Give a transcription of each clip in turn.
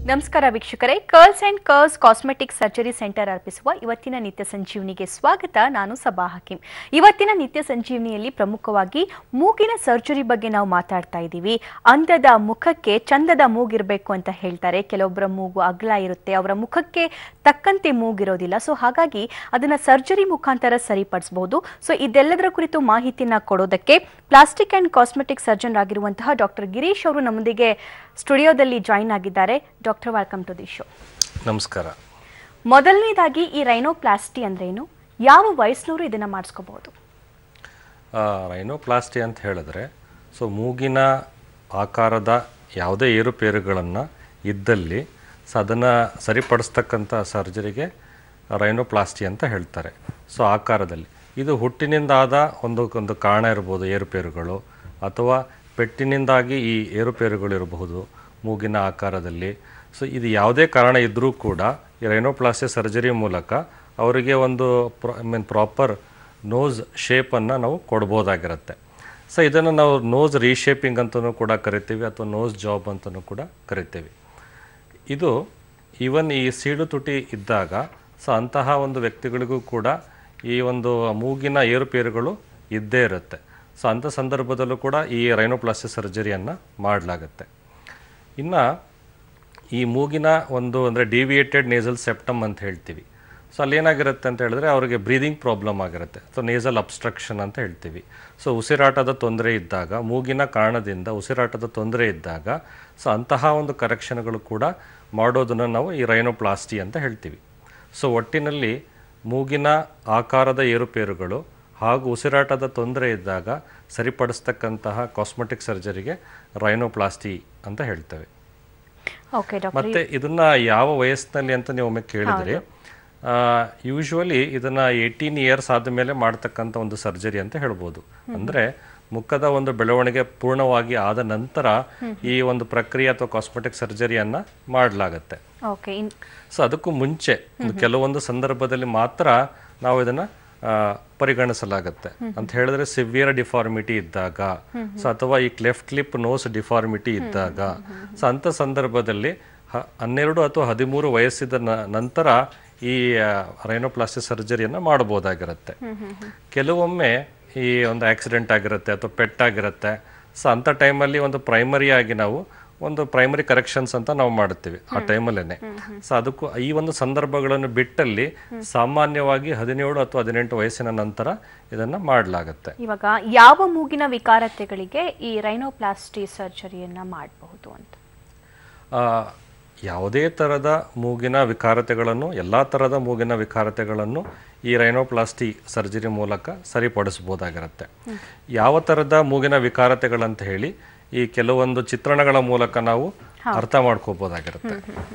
ನಮಸ್ಕಾರ ವೀಕ್ಷಕರೇ Curls and Curls cosmetic surgery centre ಅರ್ಪಿಸುವ ಇವತ್ತಿನ ನಿತ್ಯ ಸಂಜೀವನಿಗೆ ಸ್ವಾಗತ ನಾನು ಸಬಾ ಹಕೀಂ ಇವತ್ತಿನ ನಿತ್ಯ ಸಂಜೀವನಿಯಲ್ಲಿ ಪ್ರಮುಖವಾಗಿ ಮೂಗಿನ ಸರ್ಜರಿ ಬಗ್ಗೆ ನಾವು ಮಾತಾಡ್ತಾ ಇದ್ದೀವಿ ಅಂದದ ಮುಖಕ್ಕೆ ಚಂದದ ಮೂಗಿರಬೇಕು ಅಂತ ಹೇಳ್ತಾರೆ ಕೆಲವೊಬ್ಬರ ಮೂಗು ಅಗಲ ಇರುತ್ತೆ ಅವರ ಮುಖಕ್ಕೆ ತಕ್ಕಂತೆ ಮೂಗಿರೋದಿಲ್ಲ ಸೊ ಹಾಗಾಗಿ ಅದನ್ನ ಸರ್ಜರಿ ಮುಖಾಂತರ ಸರಿಪಡಿಸಬಹುದು ಸೊ ಇದೆಲ್ಲದರ ಕುರಿತು ಮಾಹಿತಿಯನ್ನ ಕೊಡೋದಕ್ಕೆ ಪ್ಲಾಸ್ಟಿಕ್ ಅಂಡ್ ಕಾಸ್ಮೆಟಿಕ್ ಸರ್ಜನ್ ಆಗಿರುವಂತಹ ಡಾಕ್ಟರ್ ಗಿರೀಶ್ ಅವರು ನಮ್ಮೊಂದಿಗೆ ಸ್ಟುಡಿಯೋದಲ್ಲಿ ಜಾಯಿನ್ ಆಗಿದ್ದಾರೆ doctor welcome to the show ನಮಸ್ಕಾರ ಮೊದಲನೇದಾಗಿ ಈ ರೈನೋಪ್ಲಾಸ್ಟಿ ಅಂದ್ರೇನು ಯಾವ ವಯಸ್ಸಿನವರು ಇದನ್ನ ಮಾಡಿಸ್ಕೋಬಹುದು ಆ, ರೈನೋಪ್ಲಾಸ್ಟಿ ಅಂತ ಹೇಳಿದ್ರೆ ಸೊ ಮೂಗಿನ ಆಕಾರದ ಯಾವುದೇ ಏರುಪೇರುಗಳನ್ನು ಇದ್ದಲ್ಲಿ ಸೊ ಅದನ್ನು ಸರಿಪಡಿಸ್ತಕ್ಕಂಥ ಸರ್ಜರಿಗೆ ರೈನೋಪ್ಲಾಸ್ಟಿ ಅಂತ ಹೇಳ್ತಾರೆ ಸೊ ಆಕಾರದಲ್ಲಿ ಇದು ಹುಟ್ಟಿನಿಂದ ಆದ ಒಂದು ಒಂದು ಕಾರಣ ಇರ್ಬೋದು ಏರುಪೇರುಗಳು ಅಥವಾ ಪೆಟ್ಟಿನಿಂದಾಗಿ ಈ ಏರುಪೇರುಗಳು ಇರಬಹುದು ಮೂಗಿನ ಆಕಾರದಲ್ಲಿ ಸೊ ಇದು ಯಾವುದೇ ಕಾರಣ ಇದ್ದರೂ ಕೂಡ ಈ ರೈನೋಪ್ಲಾಸ್ಟಿ ಸರ್ಜರಿ ಮೂಲಕ ಅವರಿಗೆ ಒಂದು ಪ್ರ ಮೀನ್ ಪ್ರಾಪರ್ ನೋಸ್ ಶೇಪನ್ನು ನಾವು ಕೊಡ್ಬೋದಾಗಿರುತ್ತೆ ಸೊ ಇದನ್ನು ನಾವು ನೋಸ್ ರೀಶೇಪಿಂಗ್ ಅಂತಲೂ ಕೂಡ ಕರಿತೀವಿ ಅಥವಾ ನೋಸ್ ಜಾಬ್ ಅಂತಲೂ ಕೂಡ ಕರಿತೀವಿ ಇದು ಈವನ್ ಈ ಸೀಳು ತುಟಿ ಇದ್ದಾಗ ಸೊ ಅಂತಹ ಒಂದು ವ್ಯಕ್ತಿಗಳಿಗೂ ಕೂಡ ಈ ಒಂದು ಮೂಗಿನ ಏರುಪೇರುಗಳು ಇದ್ದೇ ಇರುತ್ತೆ ಸೊ ಅಂಥ ಸಂದರ್ಭದಲ್ಲೂ ಕೂಡ ಈ ರೈನೋಪ್ಲಾಸ್ಟಿ ಸರ್ಜರಿಯನ್ನು ಮಾಡಲಾಗುತ್ತೆ ಇನ್ನು ಈ ಮೂಗಿನ ಒಂದು ಅಂದರೆ ಡಿವಿಯೇಟೆಡ್ ನೇಸಲ್ ಸೆಪ್ಟಮ್ ಅಂತ ಹೇಳ್ತೀವಿ ಸೊ ಅಲ್ಲಿ ಏನಾಗಿರುತ್ತೆ ಅಂತ ಹೇಳಿದ್ರೆ ಅವರಿಗೆ ಬ್ರೀದಿಂಗ್ ಪ್ರಾಬ್ಲಮ್ ಆಗಿರುತ್ತೆ ಸೊ ನೇಸಲ್ ಅಬ್ಸ್ಟ್ರಕ್ಷನ್ ಅಂತ ಹೇಳ್ತೀವಿ ಸೊ ಉಸಿರಾಟದ ತೊಂದರೆ ಇದ್ದಾಗ ಮೂಗಿನ ಕಾರಣದಿಂದ ಉಸಿರಾಟದ ತೊಂದರೆ ಇದ್ದಾಗ ಸೊ ಅಂತಹ ಒಂದು ಕರೆಕ್ಷನ್ಗಳು ಕೂಡ ಮಾಡೋದನ್ನು ನಾವು ಈ ರೈನೋಪ್ಲಾಸ್ಟಿ ಅಂತ ಹೇಳ್ತೀವಿ ಸೊ ಒಟ್ಟಿನಲ್ಲಿ ಮೂಗಿನ ಆಕಾರದ ಏರುಪೇರುಗಳು ಹಾಗೂ ಉಸಿರಾಟದ ತೊಂದರೆ ಇದ್ದಾಗ ಸರಿಪಡಿಸ್ತಕ್ಕಂತಹ ಕಾಸ್ಮೆಟಿಕ್ ಸರ್ಜರಿಗೆ ರೈನೋಪ್ಲಾಸ್ಟಿ ಅಂತ ಹೇಳ್ತೇವೆ ಓಕೆ ಡಾಕ್ಟರ್ ಮತ್ತೆ ಇದನ್ನ ಯಾವ ವಯಸ್ಸಿನಲ್ಲಿ ಅಂತ ನೀವು ಒಮ್ಮೆ ಕೇಳಿದ್ರಿ ಯೂಶ್ವಲಿ ಇದನ್ನ ಏಯ್ಟೀನ್ ಇಯರ್ಸ್ ಆದಮೇಲೆ ಮಾಡ್ತಕ್ಕಂಥ ಒಂದು ಸರ್ಜರಿ ಅಂತ ಹೇಳ್ಬೋದು ಅಂದ್ರೆ ಮುಖದ ಒಂದು ಬೆಳವಣಿಗೆ ಪೂರ್ಣವಾಗಿ ಆದ ನಂತರ ಈ ಒಂದು ಪ್ರಕ್ರಿಯೆ ಅಥವಾ ಕಾಸ್ಮೆಟಿಕ್ ಸರ್ಜರಿಯನ್ನ ಮಾಡಲಾಗತ್ತೆ ಓಕೆ ಇನ್ ಸೊ ಅದಕ್ಕೂ ಮುಂಚೆ ಒಂದು ಕೆಲವೊಂದು ಸಂದರ್ಭದಲ್ಲಿ ಮಾತ್ರ ನಾವು ಇದನ್ನ ಆ, ಪರಿಗಣಿಸಲಾಗತ್ತೆ ಅಂತ ಹೇಳಿದ್ರೆ ಸಿವಿಯರ್ ಡಿಫಾರ್ಮಿಟಿ ಇದ್ದಾಗ ಸೊ ಅಥವಾ ಈ ಕ್ಲೆಫ್ಟ್ ಲಿಪ್ ನೋಸ್ ಡಿಫಾರ್ಮಿಟಿ ಇದ್ದಾಗ ಸೊ ಅಂಥ ಸಂದರ್ಭದಲ್ಲಿ ಹ- ಹನ್ನೆರಡು ಅಥವಾ ಹದಿಮೂರು ವಯಸ್ಸಿದ ನ- ನಂತರ ಈ ರೈನೋಪ್ಲಾಸ್ಟಿ ಸರ್ಜರಿಯನ್ನು ಮಾಡಬಹುದಾಗಿರುತ್ತೆ ಕೆಲವೊಮ್ಮೆ ಈ ಒಂದು ಆಕ್ಸಿಡೆಂಟ್ ಆಗಿರುತ್ತೆ ಅಥವಾ ಪೆಟ್ಟಾಗಿರುತ್ತೆ ಸೊ ಅಂಥ ಟೈಮಲ್ಲಿ ಒಂದು ಪ್ರೈಮರಿ ಆಗಿ ನಾವು ಒಂದು ಪ್ರೈಮರಿ ಕರೆಕ್ಷನ್ಸ್ ಅಂತ ನಾವು ಮಾಡುತ್ತೀವಿ ಆ ಟೈಮಲ್ಲೇ ಸೊ ಅದಕ್ಕೂ ಈ ಒಂದು ಸಂದರ್ಭಗಳನ್ನು ಬಿಟ್ಟಲ್ಲಿ ಸಾಮಾನ್ಯವಾಗಿ ಹದಿನೇಳು ಅಥವಾ ಹದಿನೆಂಟು ವಯಸ್ಸಿನ ನಂತರ ಇದನ್ನ ಮಾಡಲಾಗುತ್ತೆ ಇವಾಗ ಯಾವ ಮೂಗಿನ ವಿಕಾರತೆಗಳಿಗೆ ಈ ರೈನೋಪ್ಲಾಸ್ಟಿ ಸರ್ಜರಿಯನ್ನ ಮಾಡಬಹುದು ಅಂತ ಆ, ಯಾವುದೇ ಥರದ ಮೂಗಿನ ವಿಕಾರತೆಗಳನ್ನು ಎಲ್ಲ ಥರದ ಮೂಗಿನ ವಿಕಾರತೆಗಳನ್ನು ಈ ರೈನೋಪ್ಲಾಸ್ಟಿ ಸರ್ಜರಿ ಮೂಲಕ ಸರಿಪಡಿಸ್ಬೋದಾಗಿರುತ್ತೆ ಯಾವ ಥರದ ಮೂಗಿನ ವಿಕಾರತೆಗಳಂತ ಹೇಳಿ ಈ ಕೆಲವೊಂದು ಚಿತ್ರಣಗಳ ಮೂಲಕ ನಾವು ಅರ್ಥ ಮಾಡ್ಕೋಬೋದಾಗಿರುತ್ತೆ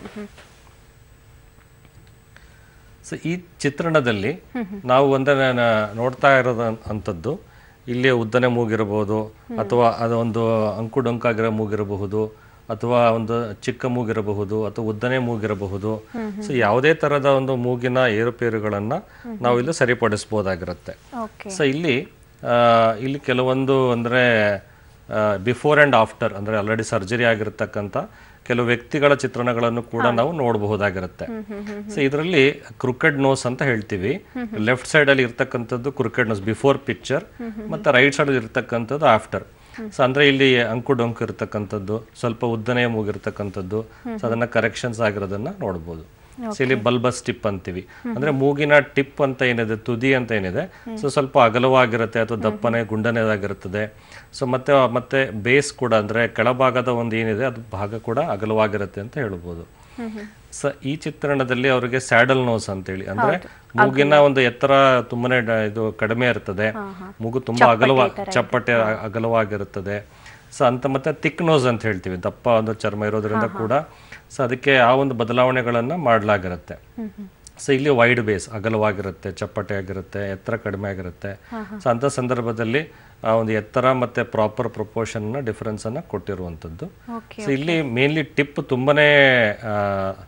ಸೊ ಈ ಚಿತ್ರಣದಲ್ಲಿ ನಾವು ಒಂದನ್ನ ನ- ನೋಡ್ತಾ ಇರೋದು ಅಂಥದ್ದು ಇಲ್ಲಿ ಉದ್ದನೆ ಮೂಗಿರಬಹುದು ಅಥವಾ ಅದೊಂದು ಅಂಕುಡೊಂಕಾಗಿರೋ ಮೂಗಿರಬಹುದು ಅಥವಾ ಒಂದು ಚಿಕ್ಕ ಮೂಗಿರಬಹುದು ಅಥವಾ ಉದ್ದನೆ ಮೂಗಿರಬಹುದು ಸೊ ಯಾವುದೇ ತರದ ಒಂದು ಮೂಗಿನ ಏರುಪೇರುಗಳನ್ನ ನಾವು ಇಲ್ಲಿ ಸರಿಪಡಿಸ್ಬೋದಾಗಿರುತ್ತೆ ಓಕೆ ಸೊ ಇಲ್ಲಿ ಆ, ಇಲ್ಲಿ ಕೆಲವೊಂದು ಅಂದರೆ ಬಿಫೋರ್ ಆ್ಯಂಡ್ ಆಫ್ಟರ್ ಅಂದರೆ ಆಲ್ರೆಡಿ ಸರ್ಜರಿ ಆಗಿರ್ತಕ್ಕಂಥ ಕೆಲವು ವ್ಯಕ್ತಿಗಳ ಚಿತ್ರಣಗಳನ್ನು ಕೂಡ ನಾವು ನೋಡಬಹುದಾಗಿರುತ್ತೆ ಸೊ ಇದರಲ್ಲಿ ಕ್ರಿಕೆಟ್ ನೋಸ್ ಅಂತ ಹೇಳ್ತೀವಿ ಲೆಫ್ಟ್ ಸೈಡ್ ಅಲ್ಲಿ ಇರ್ತಕ್ಕಂಥದ್ದು ಕ್ರಿಕೆಟ್ ನೋಸ್ ಬಿಫೋರ್ ಪಿಕ್ಚರ್ ಮತ್ತೆ ರೈಟ್ ಸೈಡ್ ಇರ್ತಕ್ಕಂಥದ್ದು ಆಫ್ಟರ್ ಸೊ ಅಂದ್ರೆ ಇಲ್ಲಿ ಅಂಕು ಡೊಂಕು ಇರ್ತಕ್ಕಂಥದ್ದು ಸ್ವಲ್ಪ ಉದ್ದನೆಯ ಮೂಗಿರ್ತಕ್ಕಂಥದ್ದು ಸೊ ಅದನ್ನ ಕರೆಕ್ಷನ್ಸ್ ಆಗಿರೋದನ್ನ ನೋಡ್ಬೋದು ಸೊ ಇಲ್ಲಿ ಬಲ್ಬಸ್ ಟಿಪ್ ಅಂತೀವಿ ಅಂದ್ರೆ ಮೂಗಿನ ಟಿಪ್ ಅಂತ ಏನಿದೆ ತುದಿ ಅಂತ ಏನಿದೆ ಸೊ ಸ್ವಲ್ಪ ಅಗಲವಾಗಿರುತ್ತೆ ಅಥವಾ ದಪ್ಪನೆ ಗುಂಡನೆದಾಗಿರುತ್ತದೆ ಸೊ ಮತ್ತೆ ಮತ್ತೆ ಬೇಸ್ ಕೂಡ ಅಂದ್ರೆ ಕೆಳಭಾಗದ ಒಂದು ಏನಿದೆ ಅದು ಭಾಗ ಕೂಡ ಅಗಲವಾಗಿರುತ್ತೆ ಅಂತ ಹೇಳ್ಬೋದು ಸೊ ಈ ಚಿತ್ರಣದಲ್ಲಿ ಅವರಿಗೆ ಸ್ಯಾಡಲ್ ನೋಸ್ ಅಂತೇಳಿ ಅಂದ್ರೆ ಮೂಗಿನ ಒಂದು ಎತ್ತರ ತುಂಬಾನೇ ಡ- ಇದು ಕಡಿಮೆ ಇರ್ತದೆ ಮೂಗು ತುಂಬಾ ಅಗಲವ ಚಪ್ಪಟೆ ಅ- ಅಗಲವಾಗಿರುತ್ತದೆ ಸೊ ಅಂತ ಮತ್ತೆ ತಿಕ್ ನೋಸ್ ಅಂತ ಹೇಳ್ತೀವಿ ದಪ್ಪ ಒಂದು ಚರ್ಮ ಇರೋದ್ರಿಂದ ಕೂಡ ಸೊ ಅದಕ್ಕೆ ಆ ಒಂದು ಬದಲಾವಣೆಗಳನ್ನ ಮಾಡಲಾಗಿರುತ್ತೆ ಸೊ ಇಲ್ಲಿ ವೈಡ್ ಬೇಸ್ ಅಗಲವಾಗಿರುತ್ತೆ ಚಪ್ಪಟೆ ಆಗಿರುತ್ತೆ ಎತ್ತರ ಕಡಿಮೆ ಆಗಿರುತ್ತೆ ಸೊ ಅಂತ ಸಂದರ್ಭದಲ್ಲಿ ಆ ಒಂದು ಎತ್ತರ ಮತ್ತೆ ಪ್ರಾಪರ್ ಪ್ರಪೋರ್ಷನ್ ಡಿಫರೆನ್ಸ್ ಅನ್ನ ಕೊಟ್ಟಿರುವಂತದ್ದು ಓಕೆ ಸೊ ಇಲ್ಲಿ ಮೇನ್ಲಿ ಟಿಪ್ ತುಂಬಾನೇ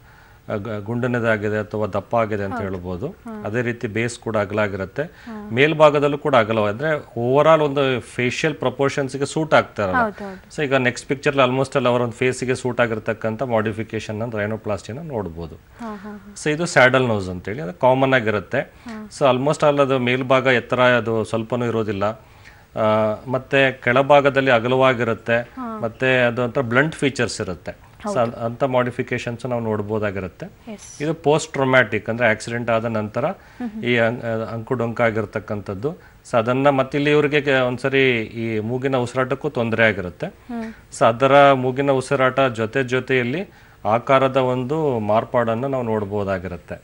ಆ, ಗ- ಗುಂಡನೆದಾಗಿದೆ ಅಥವಾ ದಪ್ಪ ಆಗಿದೆ ಅಂತ ಹೇಳ್ಬೋದು ಅದೇ ರೀತಿ ಬೇಸ್ ಕೂಡ ಅಗಲಾಗಿರುತ್ತೆ ಮೇಲ್ಭಾಗದಲ್ಲೂ ಕೂಡ ಅಗಲ ಅಂದ್ರೆ ಓವರ್ ಆಲ್ ಒಂದು ಫೇಶಿಯಲ್ ಪ್ರಪೋರ್ಷನ್ಸ್ಗೆ ಸೂಟ್ ಆಗ್ತಾರಲ್ಲ ಹೌದೌದು ಸೊ ಈಗ ನೆಕ್ಸ್ಟ್ ಪಿಕ್ಚರ್ ಆಲ್ಮೋಸ್ಟ್ ಅಲ್ಲಿ ಅವರ ಒಂದು ಫೇಸಿಗೆ ಸೂಟ್ ಆಗಿರ್ತಕ್ಕಂಥ ಮಾಡಿಫಿಕೇಶನ್ ರೈನೋಪ್ಲಾಸ್ಟಿನ ನೋಡ್ಬೋದು ಹಾ ಹಾ ಸೊ ಇದು ಸ್ಯಾಡಲ್ ನೋಸ್ ಅಂತೇಳಿ ಅದು ಕಾಮನ್ ಆಗಿರುತ್ತೆ ಸೊ ಆಲ್ಮೋಸ್ಟ್ ಆಲ್ ಅದು ಮೇಲ್ಭಾಗ ಎತ್ತರ ಅದು ಸ್ವಲ್ಪನೂ ಇರೋದಿಲ್ಲ ಆ, ಮತ್ತೆ ಕೆಳಭಾಗದಲ್ಲಿ ಅಗಲವಾಗಿರುತ್ತೆ ಮತ್ತೆ ಅದು ಒಂಥರ ಬ್ಲಂಟ್ ಫೀಚರ್ಸ್ ಇರುತ್ತೆ ಸೊ ಅಂತ ಮಾಡಿಫಿಕೇಶನ್ಸ್ ನಾವು ನೋಡ್ಬೋದಾಗಿರುತ್ತೆ ಎಸ್ ಇದು ಪೋಸ್ಟ್ ಟ್ರೊಮ್ಯಾಟಿಕ್ ಅಂದ್ರೆ ಆಕ್ಸಿಡೆಂಟ್ ಆದ ನಂತರ ಈ ಅಂ- ಆ, ಅಂಕುಡೊಂಕ ಆಗಿರ್ತಕ್ಕಂಥದ್ದು ಸೊ ಅದನ್ನ ಮತ್ತಿಲ್ಲಿ ಇವರಿಗೆ ಕೆ- ಒಂದ್ಸರಿ ಈ ಮೂಗಿನ ಉಸಿರಾಟಕ್ಕೂ ತೊಂದರೆ ಆಗಿರುತ್ತೆ ಸೊ ಅದರ ಮೂಗಿನ ಉಸಿರಾಟ ಜೊತೆ ಜೊತೆಯಲ್ಲಿ ಆಕಾರದ ಒಂದು ಮಾರ್ಪಾಡನ್ನು ನಾವು ನೋಡ್ಬೋದಾಗಿರುತ್ತೆ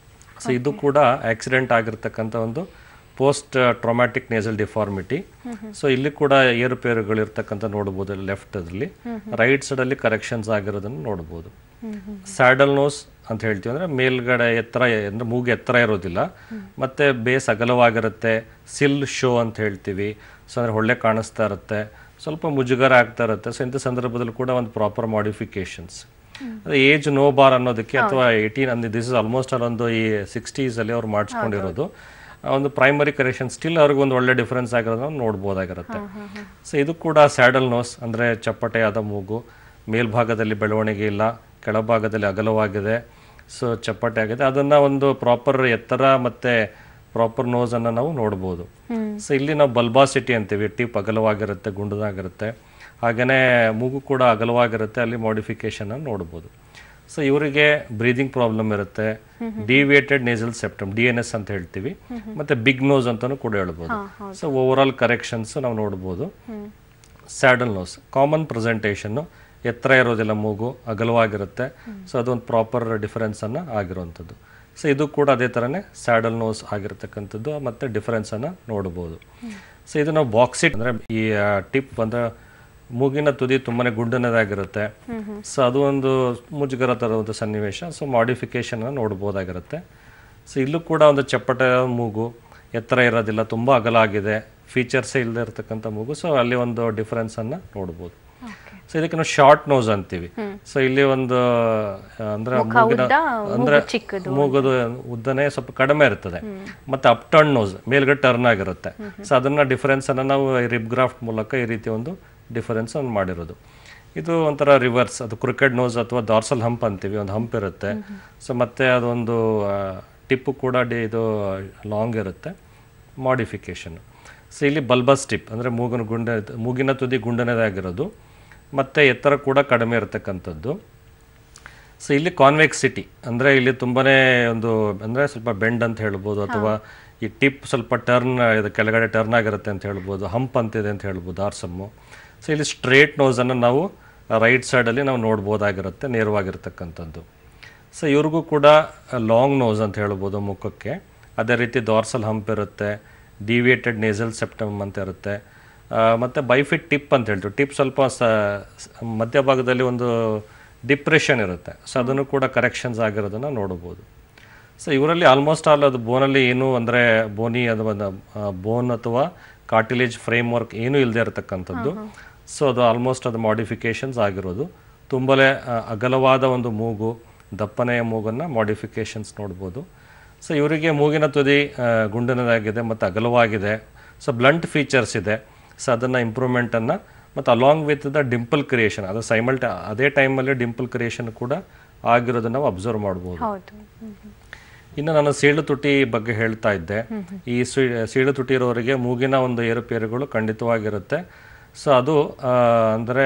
ಸೊ ಇದು ಕೂಡ ಆಕ್ಸಿಡೆಂಟ್ ಆಗಿರ್ತಕ್ಕಂಥ ಒಂದು post traumatic nasal deformity so ಇಲ್ಲಿ ಕೂಡ ಏರುಪೇರುಗಳು ಇರ್ತಕ್ಕಂಥ ನೋಡ್ಬೋದು ಲೆಫ್ಟ್ ಅಲ್ಲಿ ರೈಟ್ ಸೈಡ್ ಅಲ್ಲಿ ಕರೆಕ್ಷನ್ಸ್ ಆಗಿರೋದನ್ನು ನೋಡ್ಬೋದು ಸ್ಯಾಡಲ್ ನೋಸ್ ಅಂತ ಹೇಳ್ತೀವಿ ಅಂದ್ರೆ ಮೇಲ್ಗಡೆ ಎತ್ತರ ಅಂದ್ರೆ ಮೂಗು ಎತ್ತರ ಇರೋದಿಲ್ಲ ಮತ್ತೆ ಬೇಸ್ ಅಗಲವಾಗಿರುತ್ತೆ ಸಿಲ್ ಶೋ ಅಂತ ಹೇಳ್ತೀವಿ ಸೊ ಅಂದ್ರೆ ಒಳ್ಳೆ ಕಾಣಿಸ್ತಾ ಇರುತ್ತೆ ಸ್ವಲ್ಪ ಮುಜುಗರ ಆಗ್ತಾ ಇರುತ್ತೆ ಸೊ ಇಂಥ ಸಂದರ್ಭದಲ್ಲಿ ಕೂಡ ಒಂದು ಪ್ರಾಪರ್ ಮಾಡಿಫಿಕೇಶನ್ಸ್ ಅದೇ ಏಜ್ ನೋ ಬಾರ್ ಅನ್ನೋದಕ್ಕೆ ಅಥವಾ ಏಯ್ಟೀನ್ ಅಂದ್ರೆ ದಿಸ್ ಇಸ್ ಆಲ್ಮೋಸ್ಟ್ ಅಲ್ಲಿ ಒಂದು ಈ ಸಿಕ್ಸ್ಟೀಸ್ ಅಲ್ಲಿ ಅವ್ರು ಮಾಡಿಸ್ಕೊಂಡಿರೋದು ಆ ಒಂದು ಪ್ರೈಮರಿ ಕರೆಕ್ಷನ್ ಸ್ಟಿಲ್ ಅವ್ರಿಗೆ ಒಂದು ಒಳ್ಳೆ ಡಿಫರೆನ್ಸ್ ಆಗಿರೋದನ್ನ ನೋಡ್ಬೋದಾಗಿರುತ್ತೆ ಸೊ ಇದು ಕೂಡ ಸ್ಯಾಡಲ್ ನೋಸ್ ಅಂದ್ರೆ ಚಪ್ಪಟೆಯಾದ ಮೂಗು ಮೇಲ್ಭಾಗದಲ್ಲಿ ಬೆಳವಣಿಗೆ ಇಲ್ಲ ಕೆಳಭಾಗದಲ್ಲಿ ಅಗಲವಾಗಿದೆ ಸೊ ಚಪ್ಪಟೆ ಆಗಿದೆ ಅದನ್ನ ಒಂದು ಪ್ರಾಪರ್ ಎತ್ತರ ಮತ್ತೆ ಪ್ರಾಪರ್ ನೋಸ್ ಅನ್ನ ನಾವು ನೋಡ್ಬೋದು ಸೊ ಇಲ್ಲಿ ನಾವು ಬಲ್ಬಾಸಿಟಿ ಅಂತೀವಿ ಟಿಪ್ ಅಗಲವಾಗಿರುತ್ತೆ ಗುಂಡದಾಗಿರುತ್ತೆ ಹಾಗೇನೆ ಮೂಗು ಕೂಡ ಅಗಲವಾಗಿರುತ್ತೆ ಅಲ್ಲಿ ಮಾಡಿಫಿಕೇಶನ್ ನೋಡ್ಬೋದು ಸೊ ಇವರಿಗೆ ಬ್ರೀದಿಂಗ್ ಪ್ರಾಬ್ಲಮ್ ಇರುತ್ತೆ deviated nasal septum D N S ಅಂತ ಹೇಳ್ತೀವಿ ಮತ್ತೆ ಬಿಗ್ ನೋಸ್ ಅಂತಾನು ಕೂಡ ಹೇಳ್ಬೋದು ಸೊ ಓವರ್ ಆಲ್ ಕರೆಕ್ಷನ್ಸ್ ನಾವು ನೋಡ್ಬೋದು ಸ್ಯಾಡಲ್ ನೋಸ್ ಕಾಮನ್ ಪ್ರೆಸೆಂಟೇಷನ್ನು ಎತ್ತರ ಇರೋದಿಲ್ಲ ಮೂಗು ಅಗಲವಾಗಿರುತ್ತೆ ಸೊ ಅದೊಂದು ಪ್ರಾಪರ್ ಡಿಫರೆನ್ಸ್ ಅನ್ನ ಆಗಿರುವಂಥದ್ದು ಸೊ ಇದು ಕೂಡ ಅದೇ ಥರನೇ ಸ್ಯಾಡಲ್ ನೋಸ್ ಆಗಿರ್ತಕ್ಕಂಥದ್ದು ಮತ್ತೆ ಡಿಫರೆನ್ಸ್ ಅನ್ನ ನೋಡ್ಬೋದು ಸೊ ಇದು ನಾವು ಬಾಕ್ಸಿಟ್ ಅಂದ್ರೆ ಈ ಟಿಪ್ ಅಂದ್ರೆ ಮೂಗಿನ ತುದಿ ತುಂಬಾನೇ ಗುಂಡನದಾಗಿರುತ್ತೆ ಸೊ ಅದು ಒಂದು ಮುಜುಗರ ಥರ ಒಂದು ಸನ್ನಿವೇಶ ಸೊ ಮಾಡಿಫಿಕೇಶನ್ ನೋಡ್ಬೋದಾಗಿರುತ್ತೆ ಸೊ ಇಲ್ಲೂ ಕೂಡ ಒಂದು ಚಪ್ಪಟೆ ಮೂಗು ಎತ್ತರ ಇರೋದಿಲ್ಲ ತುಂಬ ಅಗಲ ಆಗಿದೆ ಫೀಚರ್ಸೇ ಇಲ್ಲದೆ ಇರತಕ್ಕಂಥ ಮೂಗು ಸೊ ಅಲ್ಲಿ ಒಂದು ಡಿಫರೆನ್ಸ್ ಅನ್ನ ನೋಡ್ಬೋದು ಸೊ ಇದಕ್ಕೆ ನಾವು ಶಾರ್ಟ್ ನೋಸ್ ಅಂತೀವಿ ಸೊ ಇಲ್ಲಿ ಒಂದು ಆ, ಅಂದ್ರೆ ಮೂಗಿನ ಉದ್ದ, ಅಂದ್ರೆ ಮೂಗು ಚಿಕ್ಕದು ಮೂಗದು ಉದ್ದನೆ ಸ್ವಲ್ಪ ಕಡಿಮೆ ಇರ್ತದೆ ಮತ್ತೆ ಅಪ್ ಟರ್ನ್ ನೋಸ್ ಮೇಲ್ಗಡೆ ಟರ್ನ್ ಆಗಿರುತ್ತೆ ಸೊ ಅದನ್ನ ಡಿಫರೆನ್ಸ್ ಅನ್ನ ನಾವು ರಿಬ್ ಗ್ರಾಫ್ಟ್ ಮೂಲಕ ಈ ರೀತಿ ಒಂದು ಡಿಫರೆನ್ಸ್ ಅನ್ನು ಮಾಡಿರೋದು ಇದು ಒಂಥರ ರಿವರ್ಸ್ ಅದು ಕ್ರಿಕೆಟ್ ನೋಸ್ ಅಥವಾ ಡಾರ್ಸಲ್ ಹಂಪ್ ಅಂತೀವಿ ಒಂದು ಹಂಪ್ ಇರುತ್ತೆ ಸೊ ಮತ್ತೆ ಅದೊಂದು ಟಿಪ್ಪು ಕೂಡ ಡಿ- ಇದು ಲಾಂಗ್ ಇರುತ್ತೆ ಮಾಡಿಫಿಕೇಶನ್ ಸೊ ಇಲ್ಲಿ ಬಲ್ಬಸ್ ಟಿಪ್ ಅಂದರೆ ಮೂಗಿನ ಗುಂಡೆ ಮೂಗಿನ ತುದಿ ಗುಂಡನೆದಾಗಿರೋದು ಮತ್ತು ಎತ್ತರ ಕೂಡ ಕಡಿಮೆ ಇರತಕ್ಕಂಥದ್ದು ಸೊ ಇಲ್ಲಿ ಕಾನ್ವೆಕ್ಸಿಟಿ ಅಂದರೆ ಇಲ್ಲಿ ತುಂಬಾನೇ ಒಂದು ಅಂದರೆ ಸ್ವಲ್ಪ ಬೆಂಡ್ ಅಂತ ಹೇಳ್ಬೋದು ಅಥವಾ ಈ ಟಿಪ್ ಸ್ವಲ್ಪ ಟರ್ನ್ ಇದು ಕೆಳಗಡೆ ಟರ್ನ್ ಆಗಿರುತ್ತೆ ಅಂತ ಹೇಳ್ಬೋದು ಹಂಪ್ ಅಂತಿದೆ ಅಂತ ಹೇಳ್ಬೋದು ಆರ್ಸಮ್ಮು ಸೊ ಇಲ್ಲಿ ಸ್ಟ್ರೇಟ್ ನೋಸನ್ನು ನಾವು ರೈಟ್ ಸೈಡಲ್ಲಿ ನಾವು ನೋಡ್ಬೋದಾಗಿರುತ್ತೆ ನೇರವಾಗಿರ್ತಕ್ಕಂಥದ್ದು ಸೊ ಇವ್ರಿಗೂ ಕೂಡ ಲಾಂಗ್ ನೋಸ್ ಅಂತ ಹೇಳ್ಬೋದು ಮುಖಕ್ಕೆ ಅದೇ ರೀತಿ ಡಾರ್ಸಲ್ ಹಂಪ್ ಇರುತ್ತೆ ಡಿವಿಯೇಟೆಡ್ ನೇಸಲ್ ಸೆಪ್ಟಮ್ ಅಂತ ಇರುತ್ತೆ ಆ, ಮತ್ತೆ ಬೈಫಿಟ್ ಟಿಪ್ ಅಂತ ಹೇಳ್ತೀವಿ ಟಿಪ್ ಸ್ವಲ್ಪ ಸ ಸ- ಮಧ್ಯಭಾಗದಲ್ಲಿ ಒಂದು ಡಿಪ್ರೆಷನ್ ಇರುತ್ತೆ ಸೊ ಅದನ್ನು ಕೂಡ ಕರೆಕ್ಷನ್ಸ್ ಆಗಿರೋದನ್ನ ನೋಡಬಹುದು ಸೊ ಇವರಲ್ಲಿ ಆಲ್ಮೋಸ್ಟ್ ಆಲ್ ಅದು ಬೋನಲ್ಲಿ ಏನು ಅಂದರೆ ಬೋನಿ ಅಥವಾ ಬೋನ್ ಅಥವಾ ಕಾರ್ಟಿಲೇಜ್ ಫ್ರೇಮ್ ವರ್ಕ್ ಏನೂ ಇಲ್ಲದೆ ಇರತಕ್ಕಂಥದ್ದು ಸೊ ಅದು ಆಲ್ಮೋಸ್ಟ್ ಅದು ಮಾಡಿಫಿಕೇಶನ್ಸ್ ಆಗಿರೋದು ತುಂಬಲೇ ಆ, ಅಗಲವಾದ ಒಂದು ಮೂಗು ದಪ್ಪನೆಯ ಮೂಗನ್ನು ಮಾಡಿಫಿಕೇಶನ್ಸ್ ನೋಡ್ಬೋದು ಸೊ ಇವರಿಗೆ ಮೂಗಿನ ತುದಿ ಆ, ಗುಂಡನದಾಗಿದೆ ಮತ್ತು ಅಗಲವಾಗಿದೆ ಸೊ ಬ್ಲಂಟ್ ಫೀಚರ್ಸ್ ಇದೆ ಸೊ ಅದನ್ನು ಇಂಪ್ರೂವ್ಮೆಂಟನ್ನು ಮತ್ತು along with the dimple creation ಅದು ಸೈಮಲ್ಟ ಅದೇ ಟೈಮಲ್ಲಿ ಡಿಂಪಲ್ ಕ್ರಿಯೇಷನ್ ಕೂಡ ಆಗಿರೋದನ್ನ ನಾವು ಅಬ್ಸರ್ವ್ ಮಾಡ್ಬೋದು ಹೌದು ಹ್ಮ್, ಹ್ಮ್. ಇನ್ನು ನಾನು ಸೀಳು ತುಟಿ ಬಗ್ಗೆ ಹೇಳ್ತಾ ಇದ್ದೆ ಈ ಸೀ- ಸೀಳು ತುಟಿ ಇರೋರಿಗೆ ಮೂಗಿನ ಒಂದು ಏರುಪೇರುಗಳು ಖಂಡಿತವಾಗಿರುತ್ತೆ ಸೊ ಅದು ಆ, ಅಂದ್ರೆ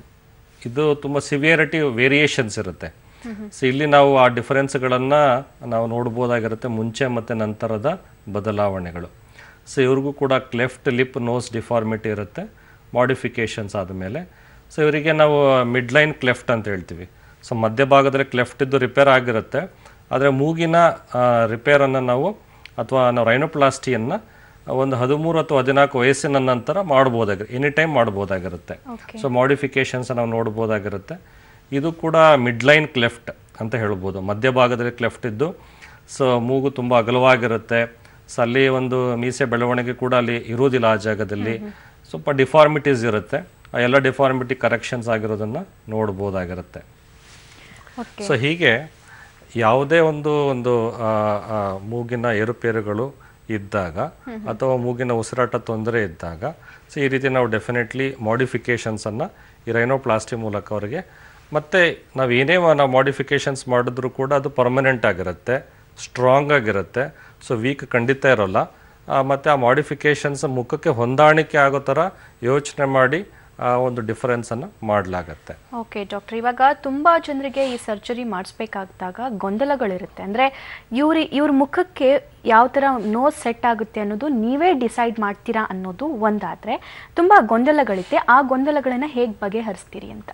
ಇದು ತುಂಬ ಸಿವಿಯರಿಟಿ ವೇರಿಯೇಷನ್ಸ್ ಇರುತ್ತೆ ಸೊ ಇಲ್ಲಿ ನಾವು ಆ ಡಿಫರೆನ್ಸ್ಗಳನ್ನು ನಾವು ನೋಡ್ಬೋದಾಗಿರುತ್ತೆ ಮುಂಚೆ ಮತ್ತು ನಂತರದ ಬದಲಾವಣೆಗಳು ಸೊ ಇವ್ರಿಗೂ ಕೂಡ ಕ್ಲೆಫ್ಟ್ ಲಿಪ್ ನೋಸ್ ಡಿಫಾರ್ಮಿಟಿ ಇರುತ್ತೆ ಮಾಡಿಫಿಕೇಶನ್ಸ್ ಆದಮೇಲೆ ಸೊ ಇವರಿಗೆ ನಾವು ಮಿಡ್ ಲೈನ್ ಕ್ಲೆಫ್ಟ್ ಅಂತ ಹೇಳ್ತೀವಿ ಸೊ ಮಧ್ಯಭಾಗದಲ್ಲಿ ಕ್ಲೆಫ್ಟ್ ಇದ್ದು ರಿಪೇರ್ ಆಗಿರುತ್ತೆ ಆದರೆ ಮೂಗಿನ ರಿಪೇರನ್ನು ನಾವು ಅಥವಾ ನಾವು ರೈನೋಪ್ಲಾಸ್ಟಿಯನ್ನು ಒಂದು ಹದಿಮೂರು ಅಥವಾ ಹದಿನಾಲ್ಕು ವಯಸ್ಸಿನ ನಂತರ ಮಾಡ್ಬೋದಾಗಿರುತ್ತೆ ಎನಿ ಟೈಮ್ ಮಾಡ್ಬೋದಾಗಿರುತ್ತೆ Okay. ಸೊ ಮಾಡಿಫಿಕೇಶನ್ಸ್ ನಾವು ನೋಡ್ಬೋದಾಗಿರುತ್ತೆ ಇದು ಕೂಡ ಮಿಡ್ ಲೈನ್ ಕ್ಲೆಫ್ಟ್ ಅಂತ ಹೇಳ್ಬೋದು ಮಧ್ಯಭಾಗದಲ್ಲಿ ಕ್ಲೆಫ್ಟ್ ಇದ್ದು ಸೊ ಮೂಗು ತುಂಬ ಅಗಲವಾಗಿರುತ್ತೆ ಸೊ ಅಲ್ಲಿ ಒಂದು ಮೀಸೆ ಬೆಳವಣಿಗೆ ಕೂಡ ಅಲ್ಲಿ ಇರುವುದಿಲ್ಲ ಆ ಜಾಗದಲ್ಲಿ ಸ್ವಲ್ಪ ಡಿಫಾರ್ಮಿಟೀಸ್ ಇರುತ್ತೆ ಆ ಎಲ್ಲ ಡಿಫಾರ್ಮಿಟಿ ಕರೆಕ್ಷನ್ಸ್ ಆಗಿರೋದನ್ನ ನೋಡ್ಬೋದಾಗಿರುತ್ತೆ ಓಕೆ ಸೊ ಹೀಗೆ ಯಾವುದೇ ಒಂದು ಒಂದು ಆ, ಆ, ಮೂಗಿನ ಏರುಪೇರುಗಳು ಇದ್ದಾಗ ಅಥವಾ ಮೂಗಿನ ಉಸಿರಾಟ ತೊಂದರೆ ಇದ್ದಾಗ ಸೊ ಈ ರೀತಿ ನಾವು ಡೆಫಿನೆಟ್ಲಿ ಮಾಡಿಫಿಕೇಷನ್ಸನ್ನು ಈ ರೈನೋಪ್ಲಾಸ್ಟಿ ಮೂಲಕ ಅವರಿಗೆ ಮತ್ತು ನಾವು ಏನೇ ಮಾ- ನಾವು ಮಾಡಿಫಿಕೇಷನ್ಸ್ ಮಾಡಿದ್ರೂ ಕೂಡ ಅದು ಪರ್ಮನೆಂಟ್ ಆಗಿರುತ್ತೆ ಸ್ಟ್ರಾಂಗ್ ಆಗಿರುತ್ತೆ ಸೊ ವೀಕ್ ಖಂಡಿತ ಇರೋಲ್ಲ ಆ, ಮತ್ತೆ ಆ ಮಾಡಿಫಿಕೇಷನ್ಸ್ ಮುಖಕ್ಕೆ ಹೊಂದಾಣಿಕೆ ಆಗೋ ಥರ ಯೋಚನೆ ಮಾಡಿ ಆ ಒಂದು ಡಿಫರೆನ್ಸನ್ನು ಮಾಡಲಾಗತ್ತೆ ಓಕೆ ಡಾಕ್ಟರ್ ಇವಾಗ ತುಂಬಾ ಜನರಿಗೆ ಈ ಸರ್ಜರಿ ಮಾಡಿಸ್ಬೇಕಾದಾಗ ಗೊಂದಲಗಳಿರುತ್ತೆ ಅಂದ್ರೆ ಇವ್ರಿ ಇವ್ರ ಮುಖಕ್ಕೆ ಯಾವ ಥರ ನೋಸ್ ಸೆಟ್ ಆಗುತ್ತೆ ಅನ್ನೋದು ನೀವೇ ಡಿಸೈಡ್ ಮಾಡ್ತೀರಾ ಅನ್ನೋದು ಒಂದಾದ್ರೆ ತುಂಬಾ ಗೊಂದಲಗಳಿದೆ ಆ ಗೊಂದಲಗಳನ್ನ ಹೇಗೆ ಬಗೆಹರಿಸ್ತೀರಿ ಅಂತ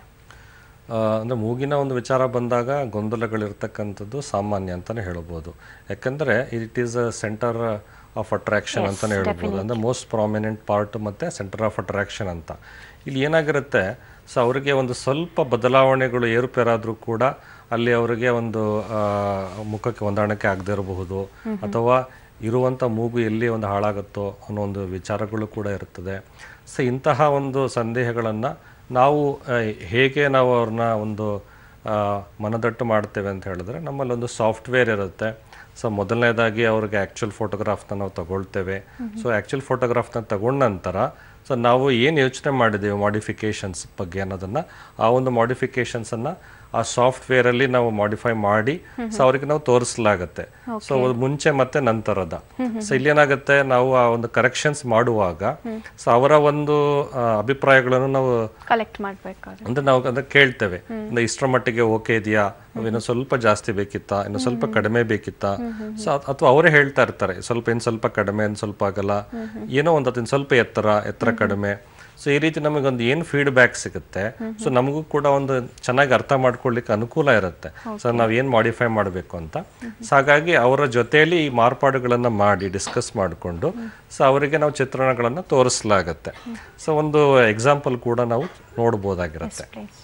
ಆ, ಅಂದ್ರೆ ಮೂಗಿನ ಒಂದು ವಿಚಾರ ಬಂದಾಗ ಗೊಂದಲಗಳಿರ್ತಕ್ಕಂಥದ್ದು ಸಾಮಾನ್ಯ ಅಂತಲೇ ಹೇಳ್ಬೋದು ಯಾಕಂದರೆ it is a centre of attraction ಅಂತಲೇ ಹೇಳ್ಬೋದು ಅಂದರೆ ಮೋಸ್ಟ್ ಪ್ರಾಮಿನೆಂಟ್ ಪಾರ್ಟ್ ಮತ್ತು ಸೆಂಟರ್ ಆಫ್ ಅಟ್ರಾಕ್ಷನ್ ಅಂತ ಇಲ್ಲಿ ಏನಾಗಿರುತ್ತೆ ಸೊ ಅವರಿಗೆ ಒಂದು ಸ್ವಲ್ಪ ಬದಲಾವಣೆಗಳು ಏರುಪೇರಾದರೂ ಕೂಡ ಅಲ್ಲಿ ಅವರಿಗೆ ಒಂದು ಆ, ಮುಖಕ್ಕೆ ಹೊಂದಾಣಿಕೆ ಆಗದೆ ಇರಬಹುದು ಅಥವಾ ಇರುವಂಥ ಮೂಗು ಎಲ್ಲಿ ಒಂದು ಹಾಳಾಗುತ್ತೋ ಅನ್ನೋ ಒಂದು ವಿಚಾರಗಳು ಕೂಡ ಇರ್ತದೆ ಸೊ ಇಂತಹ ಒಂದು ಸಂದೇಹಗಳನ್ನು ನಾವು ಆ, ಹೇಗೆ ನಾವು ಅವ್ರನ್ನ ಒಂದು ಆ, ಮನದಟ್ಟು ಮಾಡ್ತೇವೆ ಅಂತ ಹೇಳಿದ್ರೆ ನಮ್ಮಲ್ಲಿ ಒಂದು ಸಾಫ್ಟ್ವೇರ್ ಇರುತ್ತೆ ಸೊ ಮೊದಲನೇದಾಗಿ ಅವ್ರಿಗೆ ಆ್ಯಕ್ಚುಲ್ ಫೋಟೋಗ್ರಾಫ್ನ ನಾವು ತಗೊಳ್ತೇವೆ ಸೊ ಆ್ಯಕ್ಚುಲ್ ಫೋಟೋಗ್ರಾಫ್ನ ತಗೊಂಡ ನಂತರ ಸೊ ನಾವು ಏನು ಯೋಚನೆ ಮಾಡಿದ್ದೇವೆ ಮಾಡಿಫಿಕೇಷನ್ಸ್ ಬಗ್ಗೆ ಅನ್ನೋದನ್ನು ಆ ಒಂದು ಮಾಡಿಫಿಕೇಷನ್ಸನ್ನು ಆ ಸಾಫ್ಟ್ವೇರಲ್ಲಿ ನಾವು ಮಾಡಿಫೈ ಮಾಡಿ ಸೊ ಅವ್ರಿಗೆ ನಾವು ತೋರಿಸಲಾಗತ್ತೆ ಸೊ ಮುಂಚೆ ಮತ್ತೆ ನಂತರದ ಸೊ ಇಲ್ಲೇನಾಗುತ್ತೆ ನಾವು ಆ ಒಂದು ಕರೆಕ್ಷನ್ಸ್ ಮಾಡುವಾಗ ಸೊ ಅವರ ಒಂದು ಆ, ಅಭಿಪ್ರಾಯಗಳನ್ನು ನಾವು ಕಲೆಕ್ಟ್ ಮಾಡ್ಬೇಕಾದ್ರೆ ಅಂದ್ರೆ ನಾವು ಅಂದ್ರೆ ಕೇಳ್ತೇವೆ ಅಂದ್ರೆ ಇಷ್ಟರ ಮಟ್ಟಿಗೆ ಓಕೆ ಇದೆಯಾ ಇನ್ನು ಸ್ವಲ್ಪ ಜಾಸ್ತಿ ಬೇಕಿತ್ತಾ ಇನ್ನು ಸ್ವಲ್ಪ ಕಡಿಮೆ ಬೇಕಿತ್ತಾ ಸೊ ಅಥವಾ ಅವರೇ ಹೇಳ್ತಾ ಇರ್ತಾರೆ ಸ್ವಲ್ಪ ಇನ್ನು ಸ್ವಲ್ಪ ಕಡಿಮೆ ಇನ್ನು ಸ್ವಲ್ಪ ಆಗಲ್ಲ ಏನೋ ಒಂದು ಅದು ಇನ್ನು ಸ್ವಲ್ಪ ಎತ್ತರ ಎತ್ತರ ಕಡಿಮೆ ಸೊ ಈ ರೀತಿ ನಮಗೊಂದು ಏನು ಫೀಡ್ಬ್ಯಾಕ್ ಸಿಗುತ್ತೆ ಸೊ ನಮಗೂ ಕೂಡ ಒಂದು ಚೆನ್ನಾಗಿ ಅರ್ಥ ಮಾಡ್ಕೊಳ್ಳಿಕ್ಕೆ ಅನುಕೂಲ ಇರುತ್ತೆ ಸೊ ನಾವು ಏನು ಮಾಡಿಫೈ ಮಾಡಬೇಕು ಅಂತ ಸೊ ಹಾಗಾಗಿ ಅವರ ಜೊತೆಯಲ್ಲಿ ಈ ಮಾರ್ಪಾಡುಗಳನ್ನು ಮಾಡಿ ಡಿಸ್ಕಸ್ ಮಾಡಿಕೊಂಡು ಸೊ ಅವರಿಗೆ ನಾವು ಚಿತ್ರಣಗಳನ್ನು ತೋರಿಸಲಾಗತ್ತೆ ಸೊ ಒಂದು ಎಕ್ಸಾಂಪಲ್ ಕೂಡ ನಾವು ನೋಡ್ಬೋದಾಗಿರುತ್ತೆ ಪ್ಲೀಸ್